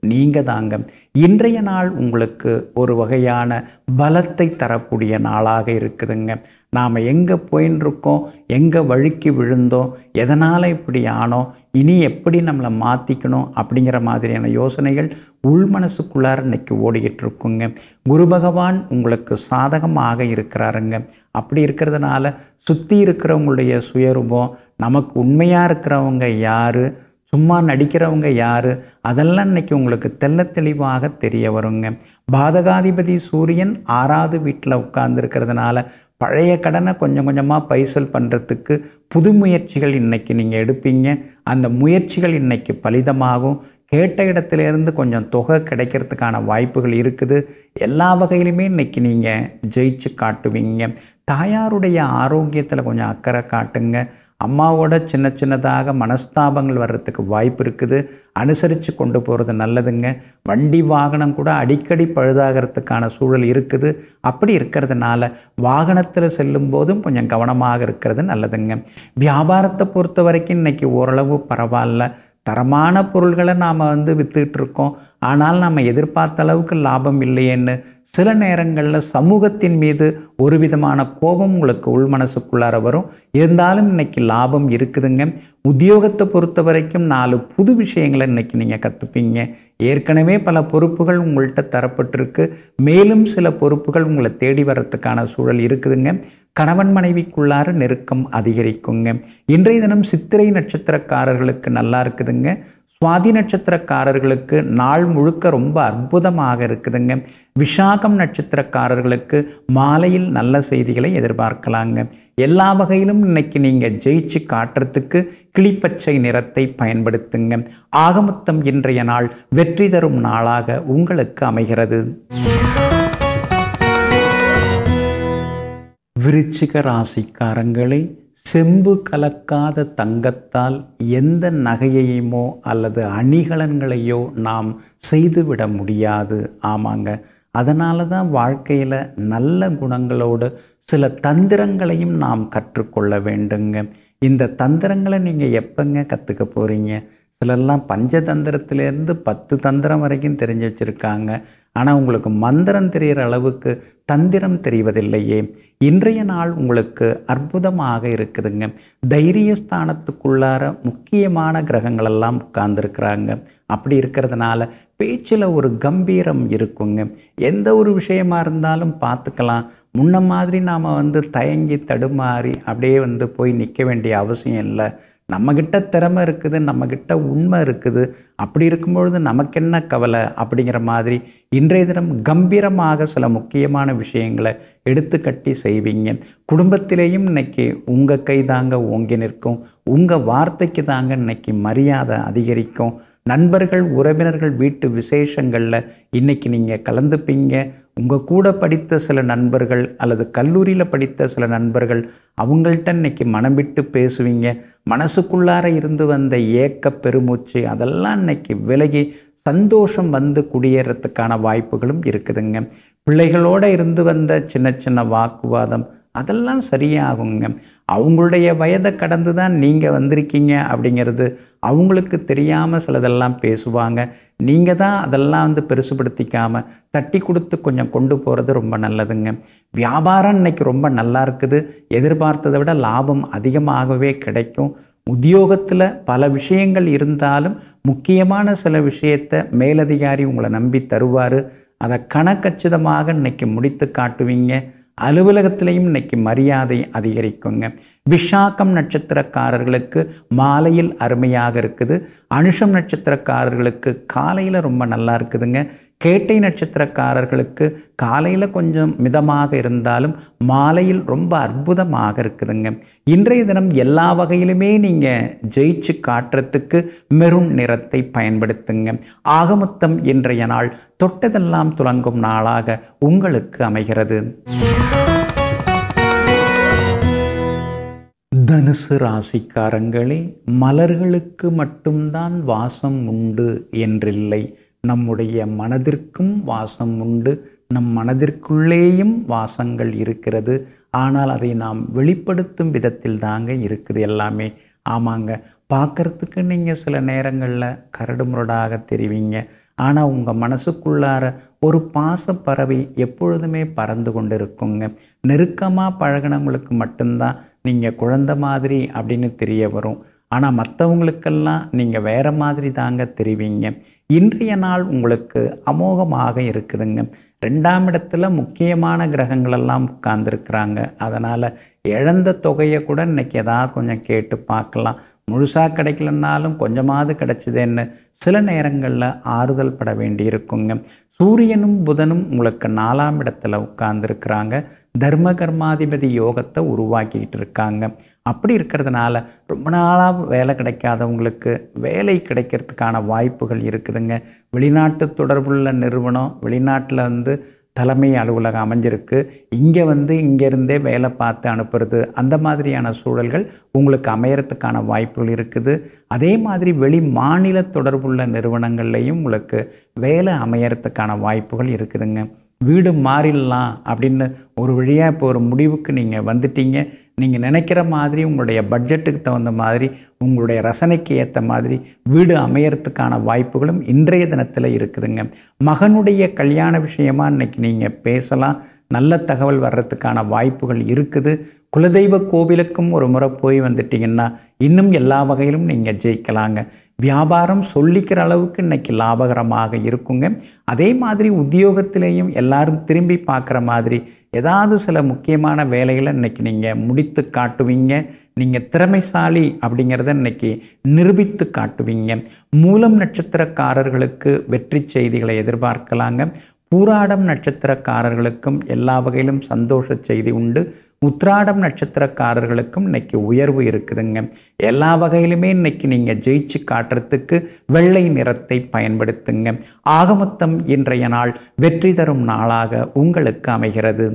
நீங்கள் தாங்க இன்றைய நாள் உங்களுக்கு ஒரு வகையான பலத்தை தரக்கூடிய நாளாக இருக்குதுங்க நாம் எங்கே போயின்னு இருக்கோம் எங்கே வழுக்கி விழுந்தோம் எதனால் இப்படி ஆனோம் இனி எப்படி நம்மளை மாற்றிக்கணும் அப்படிங்கிற மாதிரியான யோசனைகள் உள் மனசுக்குள்ளார இன்னைக்கு ஓடிக்கிட்டு இருக்குங்க குரு பகவான் உங்களுக்கு சாதகமாக இருக்கிறாருங்க அப்படி இருக்கிறதுனால சுற்றி இருக்கிறவங்களுடைய சுயரூபம் நமக்கு உண்மையாக இருக்கிறவங்க யார் சும்மா நடிக்கிறவங்க யார் அதெல்லாம் இன்னைக்கு உங்களுக்கு தெள்ள தெளிவாக தெரிய வருங்க பாதகாதிபதி சூரியன் ஆறாவது வீட்டில் உட்கார்ந்துருக்கிறதுனால பழைய கடனை கொஞ்சம் கொஞ்சமாக பைசல் பண்ணுறதுக்கு புது முயற்சிகள் இன்னைக்கு நீங்கள் எடுப்பீங்க அந்த முயற்சிகள் இன்னைக்கு பலிதமாகும் கேட்ட இடத்துலேருந்து கொஞ்சம் தொகை கிடைக்கிறதுக்கான வாய்ப்புகள் இருக்குது எல்லா வகையிலுமே இன்னைக்கு நீங்கள் ஜெயிச்சு காட்டுவீங்க தாயாருடைய ஆரோக்கியத்தில் கொஞ்சம் அக்கறை காட்டுங்க அம்மாவோட சின்ன சின்னதாக மனஸ்தாபங்கள் வர்றதுக்கு வாய்ப்பு இருக்குது அனுசரித்து கொண்டு போகிறது நல்லதுங்க வண்டி வாகனம் கூட அடிக்கடி பழுதாகிறதுக்கான சூழல் இருக்குது அப்படி இருக்கிறதுனால வாகனத்தில் செல்லும் போதும் கொஞ்சம் கவனமாக இருக்கிறது நல்லதுங்க வியாபாரத்தை பொறுத்த வரைக்கும் இன்றைக்கி ஓரளவு பரவாயில்ல தரமான பொருள்களை நாம் வந்து விற்றுக்கிட்டு இருக்கோம் ஆனால் நம்ம எதிர்பார்த்த அளவுக்கு லாபம் இல்லையேன்னு சில நேரங்களில் சமூகத்தின் மீது ஒரு விதமான கோபம் உங்களுக்கு உள் மனசுக்குள்ளார வரும் இருந்தாலும் இன்னைக்கு லாபம் இருக்குதுங்க உத்தியோகத்தை பொறுத்த வரைக்கும் நாலு புது விஷயங்களை இன்னைக்கு நீங்கள் கற்றுப்பீங்க ஏற்கனவே பல பொறுப்புகள் உங்கள்கிட்ட தரப்பட்டிருக்கு மேலும் சில பொறுப்புகள் உங்களை தேடி வர்றதுக்கான சூழல் இருக்குதுங்க கணவன் மனைவிக்குள்ளார நெருக்கம் அதிகரிக்குங்க இன்றைய தினம் சித்திரை நட்சத்திரக்காரர்களுக்கு நல்லா இருக்குதுங்க சுவாதி நட்சத்திரக்காரர்களுக்கு நாள் முழுக்க ரொம்ப அற்புதமாக இருக்குதுங்க விஷாகம் நட்சத்திரக்காரர்களுக்கு மாலையில் நல்ல செய்திகளை எதிர்பார்க்கலாங்க எல்லா வகையிலும் இன்னைக்கு நீங்கள் ஜெயிச்சு காட்டுறதுக்கு கிளிப்பச்சை நிறத்தை பயன்படுத்துங்க ஆகமொத்தம் இன்றைய நாள் வெற்றி தரும் நாளாக உங்களுக்கு அமைகிறது விருச்சிக ராசிக்காரங்களே செம்பு கலக்காத தங்கத்தால் எந்த நகையையுமோ அல்லது அணிகலன்களையோ நாம் செய்துவிட முடியாது ஆமாங்க அதனால தான் வாழ்க்கையில் நல்ல குணங்களோடு சில தந்திரங்களையும் நாம் கற்றுக்கொள்ள வேண்டுங்க இந்த தந்திரங்களை நீங்கள் எப்போங்க கற்றுக்க போகிறீங்க சிலர்லாம் பஞ்சதந்திரத்திலேருந்து பத்து தந்திரம் வரைக்கும் தெரிஞ்சு வச்சுருக்காங்க ஆனால் உங்களுக்கு மந்திரம் தெரிகிற அளவுக்கு தந்திரம் தெரிவதில்லையே இன்றைய நாள் உங்களுக்கு அற்புதமாக இருக்குதுங்க தைரியஸ்தானத்துக்குள்ளார முக்கியமான கிரகங்களெல்லாம் உட்கார்ந்துருக்குறாங்க அப்படி இருக்கிறதுனால பேச்சில் ஒரு கம்பீரம் இருக்குங்க எந்த ஒரு விஷயமா இருந்தாலும் பார்த்துக்கலாம் முன்ன மாதிரி நாம் வந்து தயங்கி தடுமாறி அப்படியே வந்து போய் நிற்க வேண்டிய அவசியம் இல்லை நம்மக்கிட்ட திறமை இருக்குது நம்மக்கிட்ட உண்மை இருக்குது அப்படி இருக்கும்பொழுது நமக்கு என்ன கவலை அப்படிங்கிற மாதிரி இன்றைய தினம் கம்பீரமாக சில முக்கியமான விஷயங்களை எடுத்து கட்டி செய்வீங்க குடும்பத்திலேயும் இன்னைக்கு உங்கள் கை தாங்க ஓங்கி நிற்கும் உங்கள் வார்த்தைக்கு தாங்க இன்னைக்கு மரியாதை அதிகரிக்கும் நண்பர்கள் உறவினர்கள் வீட்டு விசேஷங்களில் இன்றைக்கி நீங்கள் கலந்துப்பீங்க உங்கள் கூட படித்த சில நண்பர்கள் அல்லது கல்லூரியில் படித்த சில நண்பர்கள் அவங்கள்ட்ட இன்னைக்கு மனம் விட்டு பேசுவீங்க மனசுக்குள்ளார இருந்து வந்த ஏக்க பெருமூச்சு அதெல்லாம் இன்னைக்கு விலகி சந்தோஷம் வந்து குடியேறத்துக்கான வாய்ப்புகளும் இருக்குதுங்க பிள்ளைகளோடு இருந்து வந்த சின்ன சின்ன வாக்குவாதம் அதெல்லாம் சரியாகுங்க அவங்களுடைய வயதை கடந்து தான் நீங்கள் வந்திருக்கீங்க அப்படிங்கிறது அவங்களுக்கு தெரியாமல் சிலதெல்லாம் பேசுவாங்க நீங்கள் தான் அதெல்லாம் வந்து பெருசுபடுத்திக்காமல் தட்டி கொடுத்து கொஞ்சம் கொண்டு போகிறது ரொம்ப நல்லதுங்க வியாபாரம் இன்னைக்கு ரொம்ப நல்லா இருக்குது எதிர்பார்த்ததை விட லாபம் அதிகமாகவே கிடைக்கும் உத்தியோகத்தில் பல விஷயங்கள் இருந்தாலும் முக்கியமான சில விஷயத்தை மேலதிகாரி உங்களை நம்பி தருவார் அதை கணக்கச்சிதமாக இன்னைக்கு முடித்து காட்டுவீங்க அலுவலகத்திலையும் இன்னைக்கு மரியாதை அதிகரிக்குங்க விஷாக்கம் நட்சத்திரக்காரர்களுக்கு மாலையில் அருமையாக இருக்குது அனுஷம் நட்சத்திரக்காரர்களுக்கு காலையில் ரொம்ப நல்லா இருக்குதுங்க கேட்டை நட்சத்திரக்காரர்களுக்கு காலையில் கொஞ்சம் மிதமாக இருந்தாலும் மாலையில் ரொம்ப அற்புதமாக இருக்குதுங்க இன்றைய தினம் எல்லா வகையிலுமே நீங்கள் ஜெயிச்சு காட்டுறதுக்கு மெருண் நிறத்தை பயன்படுத்துங்க ஆகமொத்தம் இன்றைய நாள் தொட்டதெல்லாம் துலங்கும் நாளாக உங்களுக்கு அமைகிறது தனுசு ராசிக்காரங்களே மலர்களுக்கு மட்டும்தான் வாசம் உண்டு என்றில்லை நம்முடைய மனதிற்கும் வாசம் உண்டு நம் மனதிற்குள்ளேயும் வாசங்கள் இருக்கிறது ஆனால் அதை நாம் வெளிப்படுத்தும் விதத்தில் தாங்க இருக்குது எல்லாமே ஆமாங்க பார்க்குறதுக்கு நீங்கள் சில நேரங்களில் கரடு முரடாக தெரிவிங்க ஆனால் உங்கள் மனசுக்குள்ளார ஒரு பாசப்பறவை எப்பொழுதுமே பறந்து கொண்டு இருக்குங்க நெருக்கமாக பழகினவங்களுக்கு மட்டும்தான் நீங்கள் குழந்த மாதிரி அப்படின்னு தெரிய வரும் ஆனால் மற்றவங்களுக்கெல்லாம் நீங்கள் வேறு மாதிரி தாங்க தெரிவிங்க இன்றைய நாள் உங்களுக்கு அமோகமாக இருக்குதுங்க ரெண்டாம் இடத்துல முக்கியமான கிரகங்களெல்லாம் உட்கார்ந்துருக்குறாங்க அதனால் இழந்த தொகையை கூட இன்றைக்கி ஏதாவது கொஞ்சம் கேட்டு பார்க்கலாம் முழுசாக கிடைக்கலனாலும் கொஞ்சமாவது கிடைச்சிதேன்னு சில நேரங்களில் ஆறுதல் பட வேண்டி இருக்குங்க சூரியனும் புதனும் உங்களுக்கு நாலாம் இடத்துல உட்கார்ந்துருக்குறாங்க தர்ம கர்மாதிபதி யோகத்தை உருவாக்கிக்கிட்டு இருக்காங்க அப்படி இருக்கிறதுனால ரொம்ப நாளாக வேலை கிடைக்காதவங்களுக்கு வேலை கிடைக்கிறதுக்கான வாய்ப்புகள் இருக்குதுங்க வெளிநாட்டு தொடர்புள்ள நிறுவனம் வெளிநாட்டில் வந்து தலைமை அலுவலகம் அமைஞ்சிருக்கு இங்கே வந்து இங்கேருந்தே வேலை பார்த்து அனுப்புறது அந்த மாதிரியான சூழல்கள் உங்களுக்கு அமையறதுக்கான வாய்ப்புகள் இருக்குது அதே மாதிரி வெளி மாநில தொடர்புள்ள நிறுவனங்கள்லையும் உங்களுக்கு வேலை அமையறதுக்கான வாய்ப்புகள் இருக்குதுங்க வீடு மாறிடலாம் அப்படின்னு ஒரு வழியாக இப்போ ஒரு முடிவுக்கு நீங்கள் வந்துட்டீங்க நீங்கள் நினைக்கிற மாதிரி உங்களுடைய பட்ஜெட்டுக்கு தகுந்த மாதிரி உங்களுடைய ரசனைக்கு ஏற்ற மாதிரி வீடு அமையறதுக்கான வாய்ப்புகளும் இன்றைய தினத்தில் இருக்குதுங்க மகனுடைய கல்யாண விஷயமா இன்னைக்கு நீங்கள் பேசலாம் நல்ல தகவல் வர்றதுக்கான வாய்ப்புகள் இருக்குது குலதெய்வ கோவிலுக்கும் ஒரு முறை போய் வந்துட்டிங்கன்னா இன்னும் எல்லா வகையிலும் நீங்கள் ஜெயிக்கலாங்க வியாபாரம் சொல்லிக்கிற அளவுக்கு இன்னைக்கு லாபகரமாக இருக்குங்க அதே மாதிரி உத்தியோகத்திலேயும் எல்லாரும் திரும்பி பார்க்குற மாதிரி ஏதாவது சில முக்கியமான வேலைகளை இன்னைக்கு நீங்கள் முடித்து காட்டுவீங்க நீங்கள் திறமைசாலி அப்படிங்கிறத இன்னைக்கு நிரூபித்து காட்டுவீங்க மூலம் நட்சத்திரக்காரர்களுக்கு வெற்றி செய்திகளை எதிர்பார்க்கலாங்க பூராடம் நட்சத்திரக்காரர்களுக்கும் எல்லா வகையிலும் சந்தோஷ செய்தி உண்டு உத்ராடம் நட்சத்திரக்காரர்களுக்கும் இன்னைக்கு உயர்வு இருக்குதுங்க எல்லா வகையிலுமே இன்னைக்கு நீங்கள் ஜெயிச்சு காட்டுறதுக்கு வெள்ளை நிறத்தை பயன்படுத்துங்க ஆகமொத்தம் இன்றைய நாள் வெற்றி தரும் நாளாக உங்களுக்கு அமைகிறது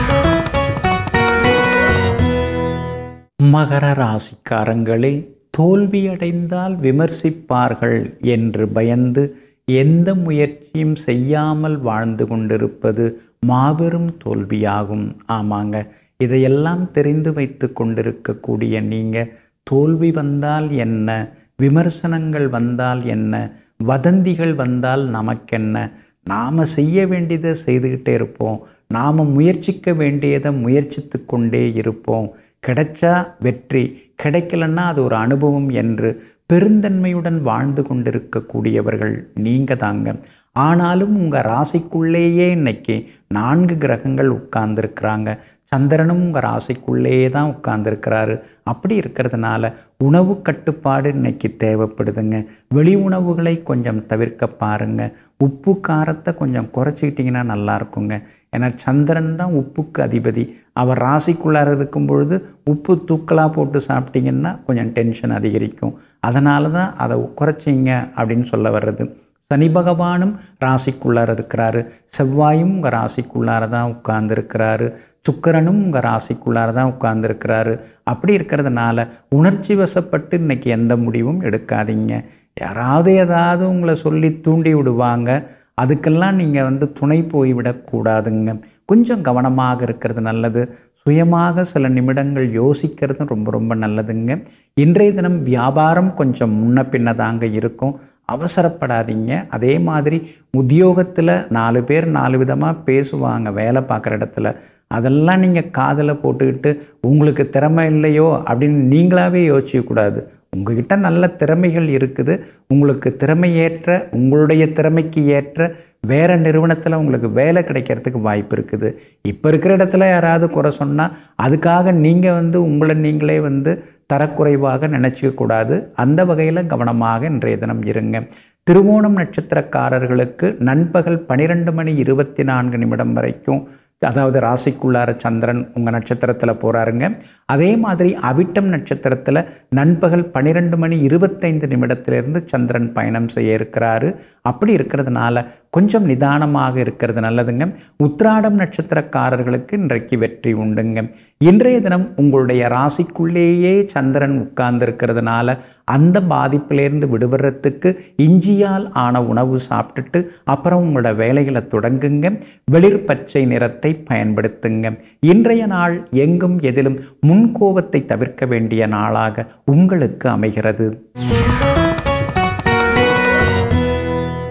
மகர ராசிக்காரங்களே தோல்வியடைந்தால் விமர்சிப்பார்கள் என்று பயந்து எந்த முயற்சியும் செய்யாமல் வாழ்ந்து கொண்டிருப்பது மாபெரும் தோல்வியாகும் ஆமாங்க இதையெல்லாம் தெரிந்து வைத்து கொண்டிருக்கக்கூடிய நீங்கள் தோல்வி வந்தால் என்ன விமர்சனங்கள் வந்தால் என்ன வதந்திகள் வந்தால் நமக்கென்ன நாம் செய்ய வேண்டியதை செய்துக்கிட்டே இருப்போம் நாம் முயற்சிக்க வேண்டியதை முயற்சித்து கொண்டே இருப்போம் கிடைச்சா வெற்றி கிடைக்கலன்னா அது ஒரு அனுபவம் என்று பெருந்தன்மையுடன் வாழ்ந்து கொண்டிருக்கக்கூடியவர்கள் நீங்கள் தாங்க ஆனாலும் உங்கள் ராசிக்குள்ளேயே இன்னைக்கு நான்கு கிரகங்கள் உட்கார்ந்துருக்குறாங்க சந்திரனும் உங்கள் ராசிக்குள்ளேயே தான் உட்கார்ந்துருக்கிறாரு அப்படி இருக்கிறதுனால உணவு கட்டுப்பாடு இன்னைக்கு தேவைப்படுதுங்க வெளி உணவுகளை கொஞ்சம் தவிர்க்க பாருங்க உப்பு காரத்தை கொஞ்சம் குறைச்சிக்கிட்டிங்கன்னா நல்லா இருக்குங்க ஏன்னா சந்திரன் தான் உப்புக்கு அதிபதி அவர் ராசிக்குள்ளார இருக்கும் பொழுது உப்பு தூக்கலாக போட்டு சாப்பிட்டீங்கன்னா கொஞ்சம் டென்ஷன் அதிகரிக்கும் அதனால தான் அதை குறைச்சிங்க அப்படின்னு சொல்ல வர்றது சனி பகவானும் ராசிக்குள்ளார இருக்கிறாரு செவ்வாயும் உங்கள் ராசிக்குள்ளார தான் உட்கார்ந்துருக்கிறாரு சுக்கரனும் உங்கள் ராசிக்குள்ளார தான் உட்கார்ந்துருக்கிறாரு அப்படி இருக்கிறதுனால உணர்ச்சி வசப்பட்டு இன்னைக்கு எந்த முடிவும் எடுக்காதீங்க யாராவது ஏதாவது உங்களை சொல்லி தூண்டி விடுவாங்க அதுக்கெல்லாம் நீங்கள் வந்து துணை போய்விடக்கூடாதுங்க கொஞ்சம் கவனமாக இருக்கிறது நல்லது சுயமாக சில நிமிடங்கள் யோசிக்கிறது ரொம்ப ரொம்ப நல்லதுங்க இன்றைய தினம் வியாபாரம் கொஞ்சம் முன்ன பின்ன தாங்க இருக்கும் அவசரப்படாதீங்க அதே மாதிரி உத்தியோகத்தில் நாலு பேர் நாலு விதமாக பேசுவாங்க வேலை பார்க்குற இடத்துல அதெல்லாம் நீங்கள் காதில் போட்டுக்கிட்டு உங்களுக்கு திறமை இல்லையோ அப்படின்னு நீங்களாகவே யோசிக்கக்கூடாது உங்ககிட்ட நல்ல திறமைகள் இருக்குது உங்களுக்கு திறமை ஏற்ற உங்களுடைய திறமைக்கு ஏற்ற வேறு நிறுவனத்தில் உங்களுக்கு வேலை கிடைக்கிறதுக்கு வாய்ப்பு இருக்குது இப்போ இருக்கிற இடத்துல யாராவது குறை சொன்னால் அதுக்காக நீங்கள் வந்து உங்களை நீங்களே வந்து தரக்குறைவாக நினச்சிக்க கூடாது அந்த வகையில் கவனமாக இன்றைய தினம் இருங்க திருவோணம் நட்சத்திரக்காரர்களுக்கு நண்பகல் பன்னிரெண்டு மணி இருபத்தி நான்கு நிமிடம் வரைக்கும் அதாவது ராசிக்குள்ளார சந்திரன் உங்கள் நட்சத்திரத்தில் போகிறாருங்க அதே மாதிரி அவிட்டம் நட்சத்திரத்தில் நண்பகல் பன்னிரெண்டு மணி இருபத்தைந்து நிமிடத்திலிருந்து சந்திரன் பயணம் செய்ய இருக்கிறாரு அப்படி இருக்கிறதுனால கொஞ்சம் நிதானமாக இருக்கிறது நல்லதுங்க உத்ராடம் நட்சத்திரக்காரர்களுக்கு இன்றைக்கு வெற்றி உண்டுங்க இன்றைய தினம் உங்களுடைய ராசிக்குள்ளேயே சந்திரன் உட்கார்ந்து இருக்கிறதுனால அந்த பாதிப்பிலேருந்து விடுபடுறதுக்கு இஞ்சியால் ஆன உணவு சாப்பிட்டுட்டு அப்புறம் உங்களோட வேலைகளை தொடங்குங்க வெளிர் பச்சை நிறத்தை பயன்படுத்துங்க இன்றைய நாள் எங்கும் எதிலும் முன்கோபத்தை தவிர்க்க வேண்டிய நாளாக உங்களுக்கு அமைகிறது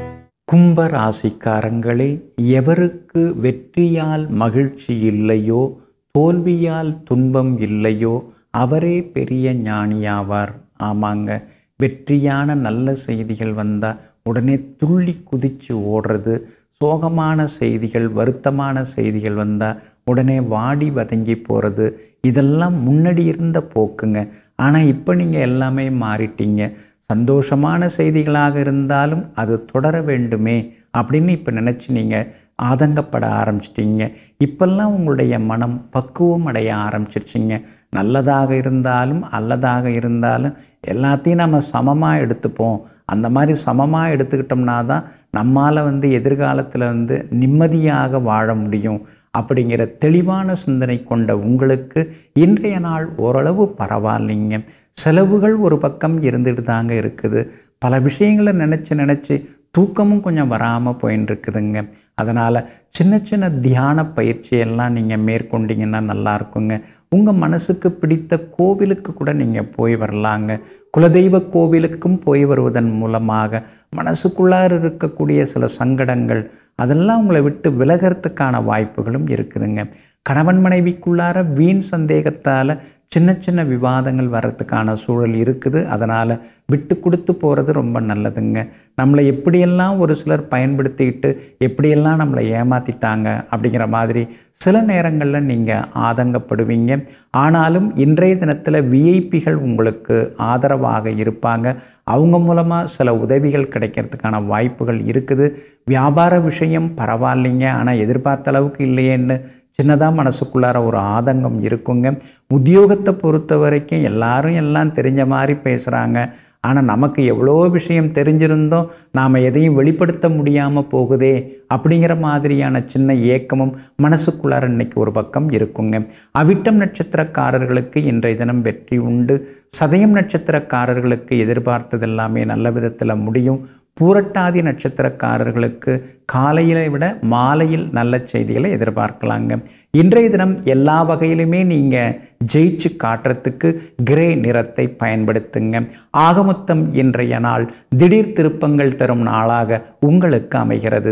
கும்ப ராசிக்காரங்களே எவருக்கு வெற்றியால் மகிழ்ச்சி இல்லையோ தோல்வியால் துன்பம் இல்லையோ அவரே பெரிய ஞானியாவார் ஆமாங்க வெற்றியான நல்ல செய்திகள் வந்தால் உடனே துள்ளி குதித்து ஓடுறது சோகமான செய்திகள் வருத்தமான செய்திகள் வந்தால் உடனே வாடி வதங்கி போகிறது இதெல்லாம் முன்னாடி இருந்த போக்குங்க ஆனால் இப்போ நீங்கள் எல்லாமே மாறிட்டீங்க சந்தோஷமான செய்திகளாக இருந்தாலும் அது தொடர வேண்டுமே அப்படின்னு இப்போ நினச்சி நீங்கள் ஆதங்கப்பட ஆரம்பிச்சிட்டிங்க இப்பெல்லாம் உங்களுடைய மனம் பக்குவம் அடைய ஆரம்பிச்சிருச்சிங்க நல்லதாக இருந்தாலும் அல்லதாக இருந்தாலும் எல்லாத்தையும் நம்ம சமமாக எடுத்துப்போம் அந்த மாதிரி சமமாக எடுத்துக்கிட்டோம்னா தான் நம்மால் வந்து எதிர்காலத்தில் வந்து நிம்மதியாக வாழ முடியும் அப்படிங்கிற தெளிவான சிந்தனை கொண்ட உங்களுக்கு இன்றைய நாள் ஓரளவு பரவாயில்லைங்க செலவுகள் ஒரு பக்கம் இருந்துட்டு தாங்க இருக்குது பல விஷயங்களை நினச்சி நினச்சி தூக்கமும் கொஞ்சம் வராமல் போயின்னு இருக்குதுங்க அதனால் சின்ன சின்ன தியான பயிற்சியெல்லாம் நீங்கள் மேற்கொண்டீங்கன்னா நல்லா இருக்குங்க உங்கள் மனசுக்கு பிடித்த கோவிலுக்கு கூட நீங்கள் போய் வரலாங்க குலதெய்வ கோவிலுக்கும் போய் வருவதன் மூலமாக மனசுக்குள்ளார இருக்கக்கூடிய சில சங்கடங்கள் அதெல்லாம் உங்களை விட்டு விலகிறதுக்கான வாய்ப்புகளும் இருக்குதுங்க கணவன் மனைவிக்குள்ளார வீண் சந்தேகத்தால் சின்ன சின்ன விவாதங்கள் வர்றதுக்கான சூழல் இருக்குது அதனால் விட்டு கொடுத்து போகிறது ரொம்ப நல்லதுங்க நம்மளை எப்படியெல்லாம் ஒரு சிலர் பயன்படுத்திக்கிட்டு எப்படியெல்லாம் நம்மளை ஏமாற்றிட்டாங்க அப்படிங்கிற மாதிரி சில நேரங்களில் நீங்கள் ஆதங்கப்படுவீங்க ஆனாலும் இன்றைய தினத்தில் விஐபிகள் உங்களுக்கு ஆதரவாக இருப்பாங்க அவங்க மூலமாக சில உதவிகள் கிடைக்கிறதுக்கான வாய்ப்புகள் இருக்குது வியாபார விஷயம் பரவாயில்லைங்க ஆனால் எதிர்பார்த்த அளவுக்கு இல்லையேன்னு சின்னதாக மனசுக்குள்ளார ஒரு ஆதங்கம் இருக்குங்க உத்தியோகத்தை பொறுத்த வரைக்கும் எல்லாரும் எல்லாம் தெரிஞ்ச மாதிரி பேசுகிறாங்க ஆனால் நமக்கு எவ்வளோ விஷயம் தெரிஞ்சிருந்தோம் நாம் எதையும் வெளிப்படுத்த முடியாமல் போகுதே அப்படிங்கிற மாதிரியான சின்ன ஏக்கமும் மனசுக்குள்ளார இன்னைக்கு ஒரு பக்கம் இருக்குங்க அவிட்டம் நட்சத்திரக்காரர்களுக்கு இன்றைய தினம் வெற்றி உண்டு சதயம் நட்சத்திரக்காரர்களுக்கு எதிர்பார்த்தது எல்லாமே நல்ல விதத்தில் முடியும் பூரட்டாதி நட்சத்திரக்காரர்களுக்கு காலையில விட மாலையில் நல்ல செய்திகளை எதிர்பார்க்கலாங்க இன்றைய தினம் எல்லா வகையிலுமே நீங்கள் ஜெயிச்சு காட்டுறதுக்கு கிரே நிறத்தை பயன்படுத்துங்க ஆகமொத்தம் இன்றைய நாள் திடீர் திருப்பங்கள் தரும் நாளாக உங்களுக்கு அமைகிறது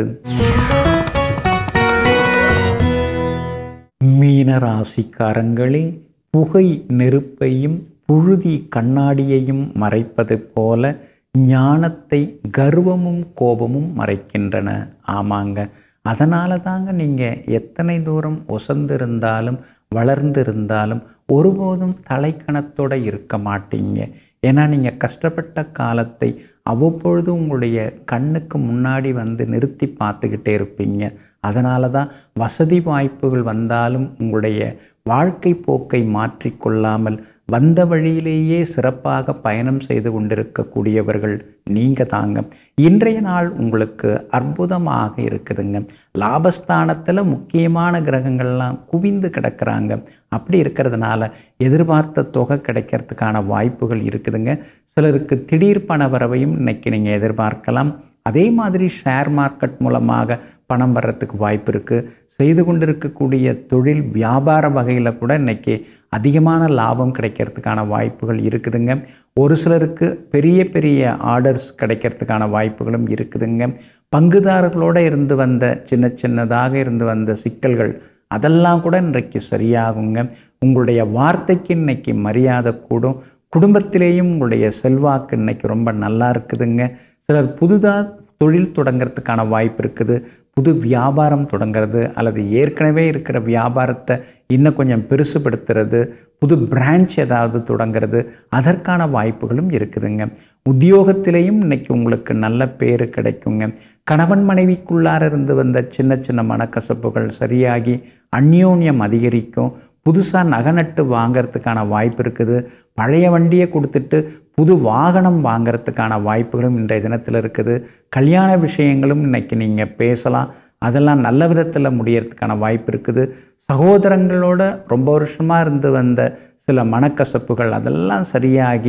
மீனராசிக்காரங்களே புகை நெருப்பையும் புழுதி கண்ணாடியையும் மறைப்பது போல ஞானத்தை கர்வமும் கோபமும் மறைக்கின்றன ஆமாங்க அதனால தாங்க நீங்கள் எத்தனை தூரம் ஒசந்திருந்தாலும் வளர்ந்திருந்தாலும் ஒருபோதும் தலைக்கணத்தோடு இருக்க மாட்டீங்க ஏன்னா நீங்கள் கஷ்டப்பட்ட காலத்தை அவ்வப்பொழுது உங்களுடைய கண்ணுக்கு முன்னாடி வந்து நிறுத்தி பார்த்துக்கிட்டே இருப்பீங்க அதனால தான் வசதி வாய்ப்புகள் வந்தாலும் உங்களுடைய வாழ்க்கை போக்கை மாற்றிக்கொள்ளாமல் வந்த வழியிலேயே சிறப்பாக பயணம் செய்து கொண்டிருக்கக்கூடியவர்கள் நீங்கள் தாங்க இன்றைய நாள் உங்களுக்கு அற்புதமாக இருக்குதுங்க லாபஸ்தானத்தில் முக்கியமான கிரகங்கள்லாம் குவிந்து கிடக்கிறாங்க அப்படி இருக்கிறதுனால எதிர்பார்த்த தொகை கிடைக்கிறதுக்கான வாய்ப்புகள் இருக்குதுங்க சிலருக்கு திடீர் பண வரவையும் இன்னைக்கு நீங்கள் எதிர்பார்க்கலாம் அதே மாதிரி ஷேர் மார்க்கெட் மூலமாக பணம் வர்றதுக்கு வாய்ப்பு இருக்குது செய்து கொண்டிருக்கக்கூடிய தொழில் வியாபார வகையில் கூட இன்றைக்கி அதிகமான லாபம் கிடைக்கிறதுக்கான வாய்ப்புகள் இருக்குதுங்க ஒரு சிலருக்கு பெரிய பெரிய ஆர்டர்ஸ் கிடைக்கிறதுக்கான வாய்ப்புகளும் இருக்குதுங்க பங்குதாரர்களோடு இருந்து வந்த சின்ன சின்னதாக இருந்து வந்த சிக்கல்கள் அதெல்லாம் கூட இன்றைக்கு சரியாகுங்க உங்களுடைய வார்த்தைக்கு இன்னைக்கு மரியாதை கூடும் குடும்பத்திலேயும் உங்களுடைய செல்வாக்கு இன்னைக்கு ரொம்ப நல்லா இருக்குதுங்க சிலர் புதுதாக தொழில் தொடங்கிறதுக்கான வாய்ப்பு இருக்குது புது வியாபாரம் தொடங்கிறது அல்லது ஏற்கனவே இருக்கிற வியாபாரத்தை இன்னும் கொஞ்சம் பெருசுபடுத்துறது புது பிரான்ச் ஏதாவது தொடங்கிறது அதற்கான வாய்ப்புகளும் இருக்குதுங்க உத்தியோகத்திலேயும் இன்னைக்கு உங்களுக்கு நல்ல பேர் கிடைக்குங்க கணவன் மனைவிக்குள்ளார இருந்து வந்த சின்ன சின்ன மனக்கசப்புகள் சரியாகி அந்யோன்யம் அதிகரிக்கும் புதுசாக நகை நட்டு வாங்கிறதுக்கான வாய்ப்பு இருக்குது பழைய வண்டியை கொடுத்துட்டு புது வாகனம் வாங்கிறதுக்கான வாய்ப்புகளும் இன்றைய தினத்தில் இருக்குது கல்யாண விஷயங்களும் இன்னைக்கு நீங்கள் பேசலாம் அதெல்லாம் நல்ல விதத்தில் முடியறதுக்கான வாய்ப்பு இருக்குது சகோதரங்களோட ரொம்ப வருஷமாக இருந்து வந்த சில மனக்கசப்புகள் அதெல்லாம் சரியாகி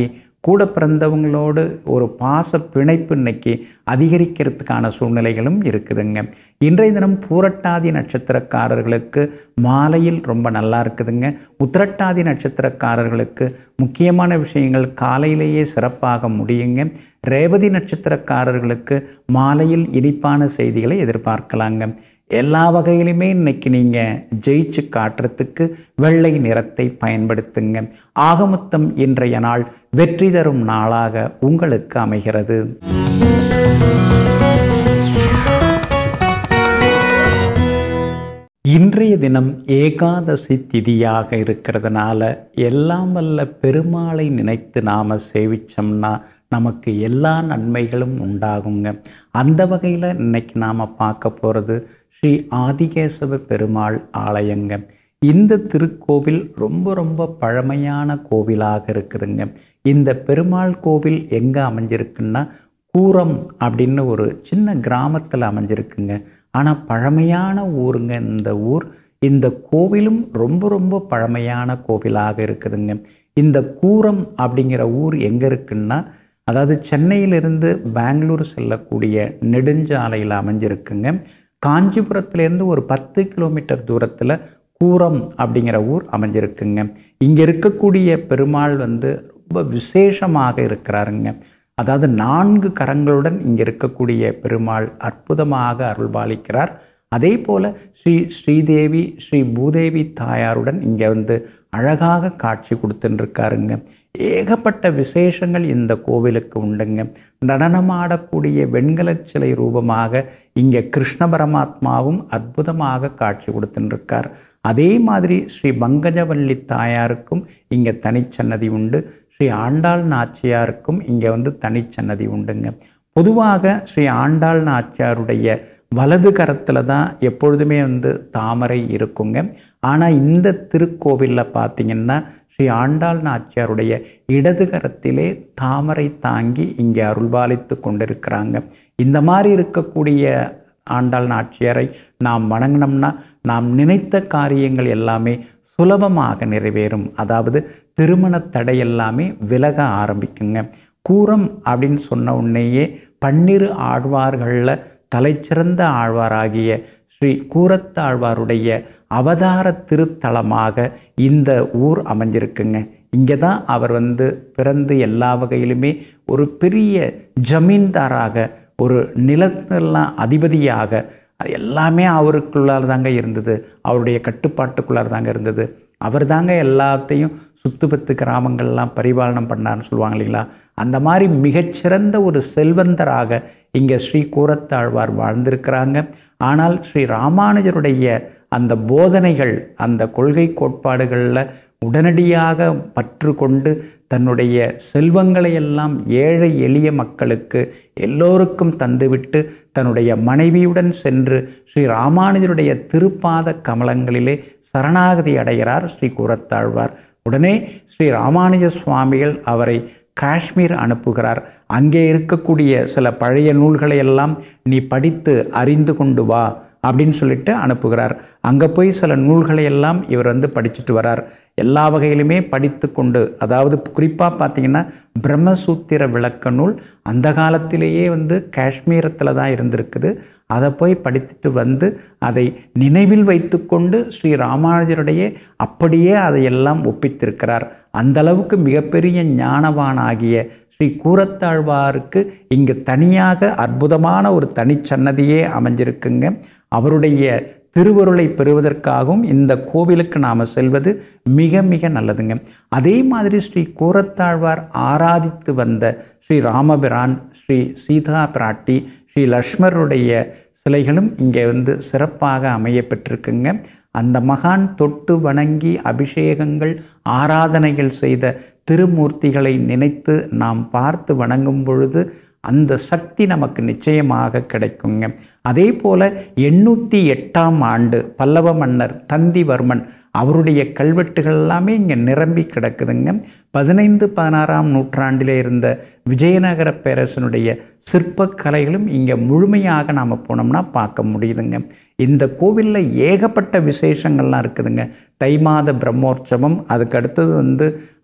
கூட பிறந்தவங்களோடு ஒரு பாச பிணைப்பு இன்னைக்கு அதிகரிக்கிறதுக்கான சூழ்நிலைகளும் இருக்குதுங்க இன்றைய தினம் பூரட்டாதி நட்சத்திரக்காரர்களுக்கு மாலையில் ரொம்ப நல்லா இருக்குதுங்க உத்திரட்டாதி நட்சத்திரக்காரர்களுக்கு முக்கியமான விஷயங்கள் காலையிலேயே சிறப்பாக முடியுங்க ரேவதி நட்சத்திரக்காரர்களுக்கு மாலையில் இனிப்பான செய்திகளை எதிர்பார்க்கலாங்க எல்லா வகையிலுமே இன்னைக்கு நீங்கள் ஜெயிச்சு காட்டுறதுக்கு வெள்ளை நிறத்தை பயன்படுத்துங்க ஆகமொத்தம் இன்றைய நாள் வெற்றி தரும் நாளாக உங்களுக்கு அமைகிறது இன்றைய தினம் ஏகாதசி திதியாக இருக்கிறதுனால எல்லாம் வல்ல பெருமாளை நினைத்து நாம் சேவிச்சோம்னா நமக்கு எல்லா நன்மைகளும் உண்டாகுங்க அந்த வகையில் இன்னைக்கு நாம் பார்க்க போகிறது ஸ்ரீ ஆதிகேசவ பெருமாள் ஆலயங்க இந்த திருக்கோவில் ரொம்ப ரொம்ப பழமையான கோவிலாக இருக்குதுங்க இந்த பெருமாள் கோவில் எங்கே அமைஞ்சிருக்குன்னா கூரம் அப்படின்னு ஒரு சின்ன கிராமத்தில் அமைஞ்சிருக்குங்க ஆனால் பழமையான ஊருங்க இந்த ஊர் இந்த கோவிலும் ரொம்ப ரொம்ப பழமையான கோவிலாக இருக்குதுங்க இந்த கூரம் அப்படிங்கிற ஊர் எங்கே இருக்குன்னா அதாவது சென்னையிலிருந்து பெங்களூர் செல்லக்கூடிய நெடுஞ்சாலையில் அமைஞ்சிருக்குங்க காஞ்சிபுரத்துலேருந்து ஒரு பத்து கிலோமீட்டர் தூரத்தில் கூரம் அப்படிங்கிற ஊர் அமைஞ்சிருக்குங்க இங்கே இருக்கக்கூடிய பெருமாள் வந்து ரொம்ப விசேஷமாக இருக்கிறாருங்க அதாவது நான்கு கரங்களுடன் இங்கே இருக்கக்கூடிய பெருமாள் அற்புதமாக அருள்பாலிக்கிறார் அதே போல் ஸ்ரீ ஸ்ரீதேவி ஸ்ரீ பூதேவி தாயாருடன் இங்கே வந்து அழகாக காட்சி கொடுத்துட்டுருக்காருங்க ஏகப்பட்ட விசேஷங்கள் இந்த கோவிலுக்கு உண்டுங்க நடனமாடக்கூடிய வெண்கலச் சிலை ரூபமாக இங்கே கிருஷ்ண பரமாத்மாவும் அற்புதமாக காட்சி கொடுத்துட்டுருக்கார் அதே மாதிரி ஸ்ரீ பங்கஜவல்லி தாயாருக்கும் இங்கே தனிச்சன்னதி உண்டு ஸ்ரீ ஆண்டாள் நாச்சியாருக்கும் இங்கே வந்து தனிச்சன்னதி உண்டுங்க பொதுவாக ஸ்ரீ ஆண்டாள் நாச்சியாருடைய வலது கரத்தில் தான் எப்பொழுதுமே வந்து தாமரை இருக்குங்க ஆனால் இந்த திருக்கோவிலில் பார்த்தீங்கன்னா ஸ்ரீ ஆண்டாள் நாச்சியாருடைய இடது கரத்திலே தாமரை தாங்கி இங்கே அருள்பாலித்து கொண்டிருக்கிறாங்க இந்த மாதிரி இருக்கக்கூடிய ஆண்டாள் நாச்சியாரை நாம் வணங்கினோம்னா நாம் நினைத்த காரியங்கள் எல்லாமே சுலபமாக நிறைவேறும் அதாவது திருமண தடை எல்லாமே விலக ஆரம்பிக்குங்க கூரம் அப்படின்னு சொன்ன உடனேயே பன்னிரு ஆழ்வார்களில் தலைச்சிறந்த ஆழ்வாராகிய ஸ்ரீ கூரத்தாழ்வாருடைய அவதார திருத்தலமாக இந்த ஊர் அமைஞ்சிருக்குங்க இங்கே தான் அவர் வந்து பிறந்து எல்லா வகையிலுமே ஒரு பெரிய ஜமீன்தாராக ஒரு நிலத்தெல்லாம் அதிபதியாக அது எல்லாமே அவருக்குள்ளால் தாங்க இருந்தது அவருடைய கட்டுப்பாட்டுக்குள்ளார் தாங்க இருந்தது அவர் தாங்க எல்லாத்தையும் சுத்துப்பத்து கிராமங்கள்லாம் பரிபாலனம் பண்ணார்னு சொல்லுவாங்க இல்லைங்களா அந்த மாதிரி மிகச்சிறந்த ஒரு செல்வந்தராக இங்கே ஸ்ரீ கூரத்தாழ்வார் வாழ்ந்திருக்கிறாங்க ஆனால் ஸ்ரீ ராமானுஜருடைய அந்த போதனைகள் அந்த கொள்கை கோட்பாடுகளில் உடனடியாக பற்று கொண்டு தன்னுடைய செல்வங்களை எல்லாம் ஏழை எளிய மக்களுக்கு எல்லோருக்கும் தந்துவிட்டு தன்னுடைய மனைவியுடன் சென்று ஸ்ரீ ராமானுஜருடைய திருப்பாத கமலங்களிலே சரணாகதி அடைகிறார் ஸ்ரீ கூரத்தாழ்வார் உடனே ஸ்ரீ ராமானுஜ சுவாமிகள் அவரை காஷ்மீர் அனுப்புகிறார் அங்கே இருக்கக்கூடிய சில பழைய நூல்களை எல்லாம் நீ படித்து அறிந்து கொண்டு வா அப்படின்னு சொல்லிட்டு அனுப்புகிறார் அங்கே போய் சில நூல்களை எல்லாம் இவர் வந்து படிச்சுட்டு வரார் எல்லா வகையிலுமே படித்து கொண்டு அதாவது குறிப்பாக பார்த்தீங்கன்னா பிரம்மசூத்திர விளக்க நூல் அந்த காலத்திலேயே வந்து காஷ்மீரத்தில் தான் இருந்திருக்குது அதை போய் படித்துட்டு வந்து அதை நினைவில் வைத்துக்கொண்டு ஸ்ரீ ராமானுஜருடைய அப்படியே அதையெல்லாம் ஒப்பித்திருக்கிறார் அந்த அளவுக்கு மிகப்பெரிய ஞானவானாகிய ஸ்ரீ கூரத்தாழ்வாருக்கு இங்கு தனியாக அற்புதமான ஒரு தனிச்சன்னதியே அமைஞ்சிருக்குங்க அவருடைய திருவருளை பெறுவதற்காகவும் இந்த கோவிலுக்கு நாம் செல்வது மிக மிக நல்லதுங்க அதே மாதிரி ஸ்ரீ கூரத்தாழ்வார் ஆராதித்து வந்த ஸ்ரீ ராமபிரான் ஸ்ரீ சீதா பிராட்டி ஸ்ரீ லக்ஷ்மருடைய சிலைகளும் இங்கே வந்து சிறப்பாக அமைய பெற்றிருக்குங்க அந்த மகான் தொட்டு வணங்கி அபிஷேகங்கள் ஆராதனைகள் செய்த திருமூர்த்திகளை நினைத்து நாம் பார்த்து வணங்கும் பொழுது அந்த சக்தி நமக்கு நிச்சயமாக கிடைக்குங்க அதே போல் எண்ணூற்றி எட்டாம் ஆண்டு பல்லவ மன்னர் தந்திவர்மன் அவருடைய கல்வெட்டுகள் எல்லாமே இங்கே நிரம்பி கிடக்குதுங்க பதினைந்து பதினாறாம் நூற்றாண்டிலே இருந்த விஜயநகர பேரரசனுடைய சிற்பக்கலைகளும் இங்கே முழுமையாக நாம் போனோம்னா பார்க்க முடியுதுங்க இந்த கோவிலில் ஏகப்பட்ட விசேஷங்கள்லாம் இருக்குதுங்க தை மாத பிரம்மோற்சவம் அதுக்கு அடுத்தது வந்து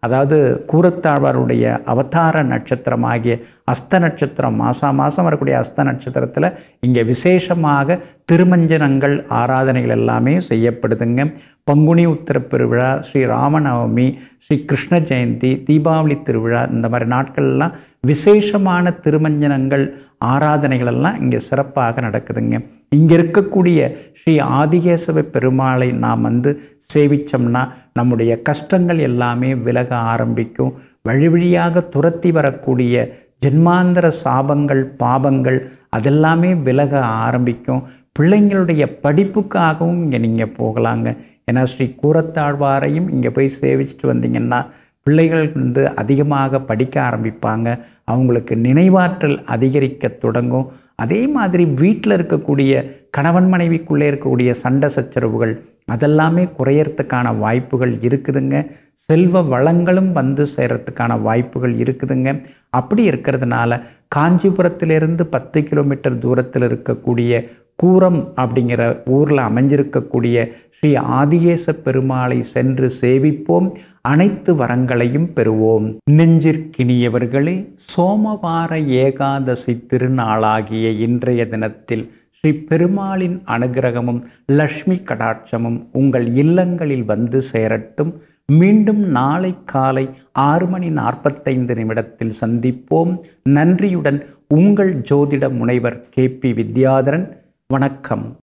அதாவது கூரத்தாழ்வாருடைய அவதார நட்சத்திரமாகிய அஸ்த நட்சத்திரம் மாதம் மாதம் வரக்கூடிய அஸ்த நட்சத்திரத்தில் இங்கே விசேஷமாக திருமஞ்சனங்கள் ஆராதனைகள் எல்லாமே செய்யப்படுதுங்க பங்குனி உத்திர பெருவிழா ஸ்ரீ ராமநவமி ஸ்ரீ கிருஷ்ண ஜெயந்தி தீபாவளி திருவிழா இந்த மாதிரி நாட்கள்லாம் விசேஷமான திருமஞ்சனங்கள் ஆராதனைகள் எல்லாம் இங்கே சிறப்பாக நடக்குதுங்க இங்கே இருக்கக்கூடிய ஸ்ரீ ஆதிகேசவ பெருமாளை நாம் வந்து சேவிச்சோம்னா நம்முடைய கஷ்டங்கள் எல்லாமே விலக ஆரம்பிக்கும் வழி வழியாக துரத்தி வரக்கூடிய ஜென்மாந்திர சாபங்கள் பாபங்கள் அதெல்லாமே விலக ஆரம்பிக்கும் பிள்ளைங்களுடைய படிப்புக்காகவும் இங்கே நீங்கள் போகலாங்க ஏன்னா ஸ்ரீ கூரத்தாழ்வாரையும் இங்கே போய் சேவிச்சுட்டு வந்தீங்கன்னா பிள்ளைகள் வந்து அதிகமாக படிக்க ஆரம்பிப்பாங்க அவங்களுக்கு நினைவாற்றல் அதிகரிக்க தொடங்கும் அதே மாதிரி வீட்டில் இருக்கக்கூடிய கணவன் மனைவிக்குள்ளே இருக்கக்கூடிய சண்டை சச்சரவுகள் அதெல்லாமே குறையறதுக்கான வாய்ப்புகள் இருக்குதுங்க செல்வ வளங்களும் வந்து சேரத்துக்கான வாய்ப்புகள் இருக்குதுங்க அப்படி இருக்கிறதுனால காஞ்சிபுரத்திலிருந்து பத்து கிலோமீட்டர் தூரத்தில் இருக்கக்கூடிய கூரம் அப்படிங்கிற ஊரில் அமைஞ்சிருக்கக்கூடிய ஸ்ரீ ஆதிகேச பெருமாளை சென்று சேவிப்போம் அனைத்து வரங்களையும் பெறுவோம் நெஞ்சிற்கினியவர்களே சோமவார ஏகாதசி திருநாளாகிய இன்றைய தினத்தில் ஸ்ரீ பெருமாளின் அனுகிரகமும் லக்ஷ்மி கடாட்சமும் உங்கள் இல்லங்களில் வந்து சேரட்டும் மீண்டும் நாளை காலை ஆறு மணி நாற்பத்தைந்து நிமிடத்தில் சந்திப்போம் நன்றியுடன் உங்கள் ஜோதிட முனைவர் கே பி வித்யாதரன் வணக்கம்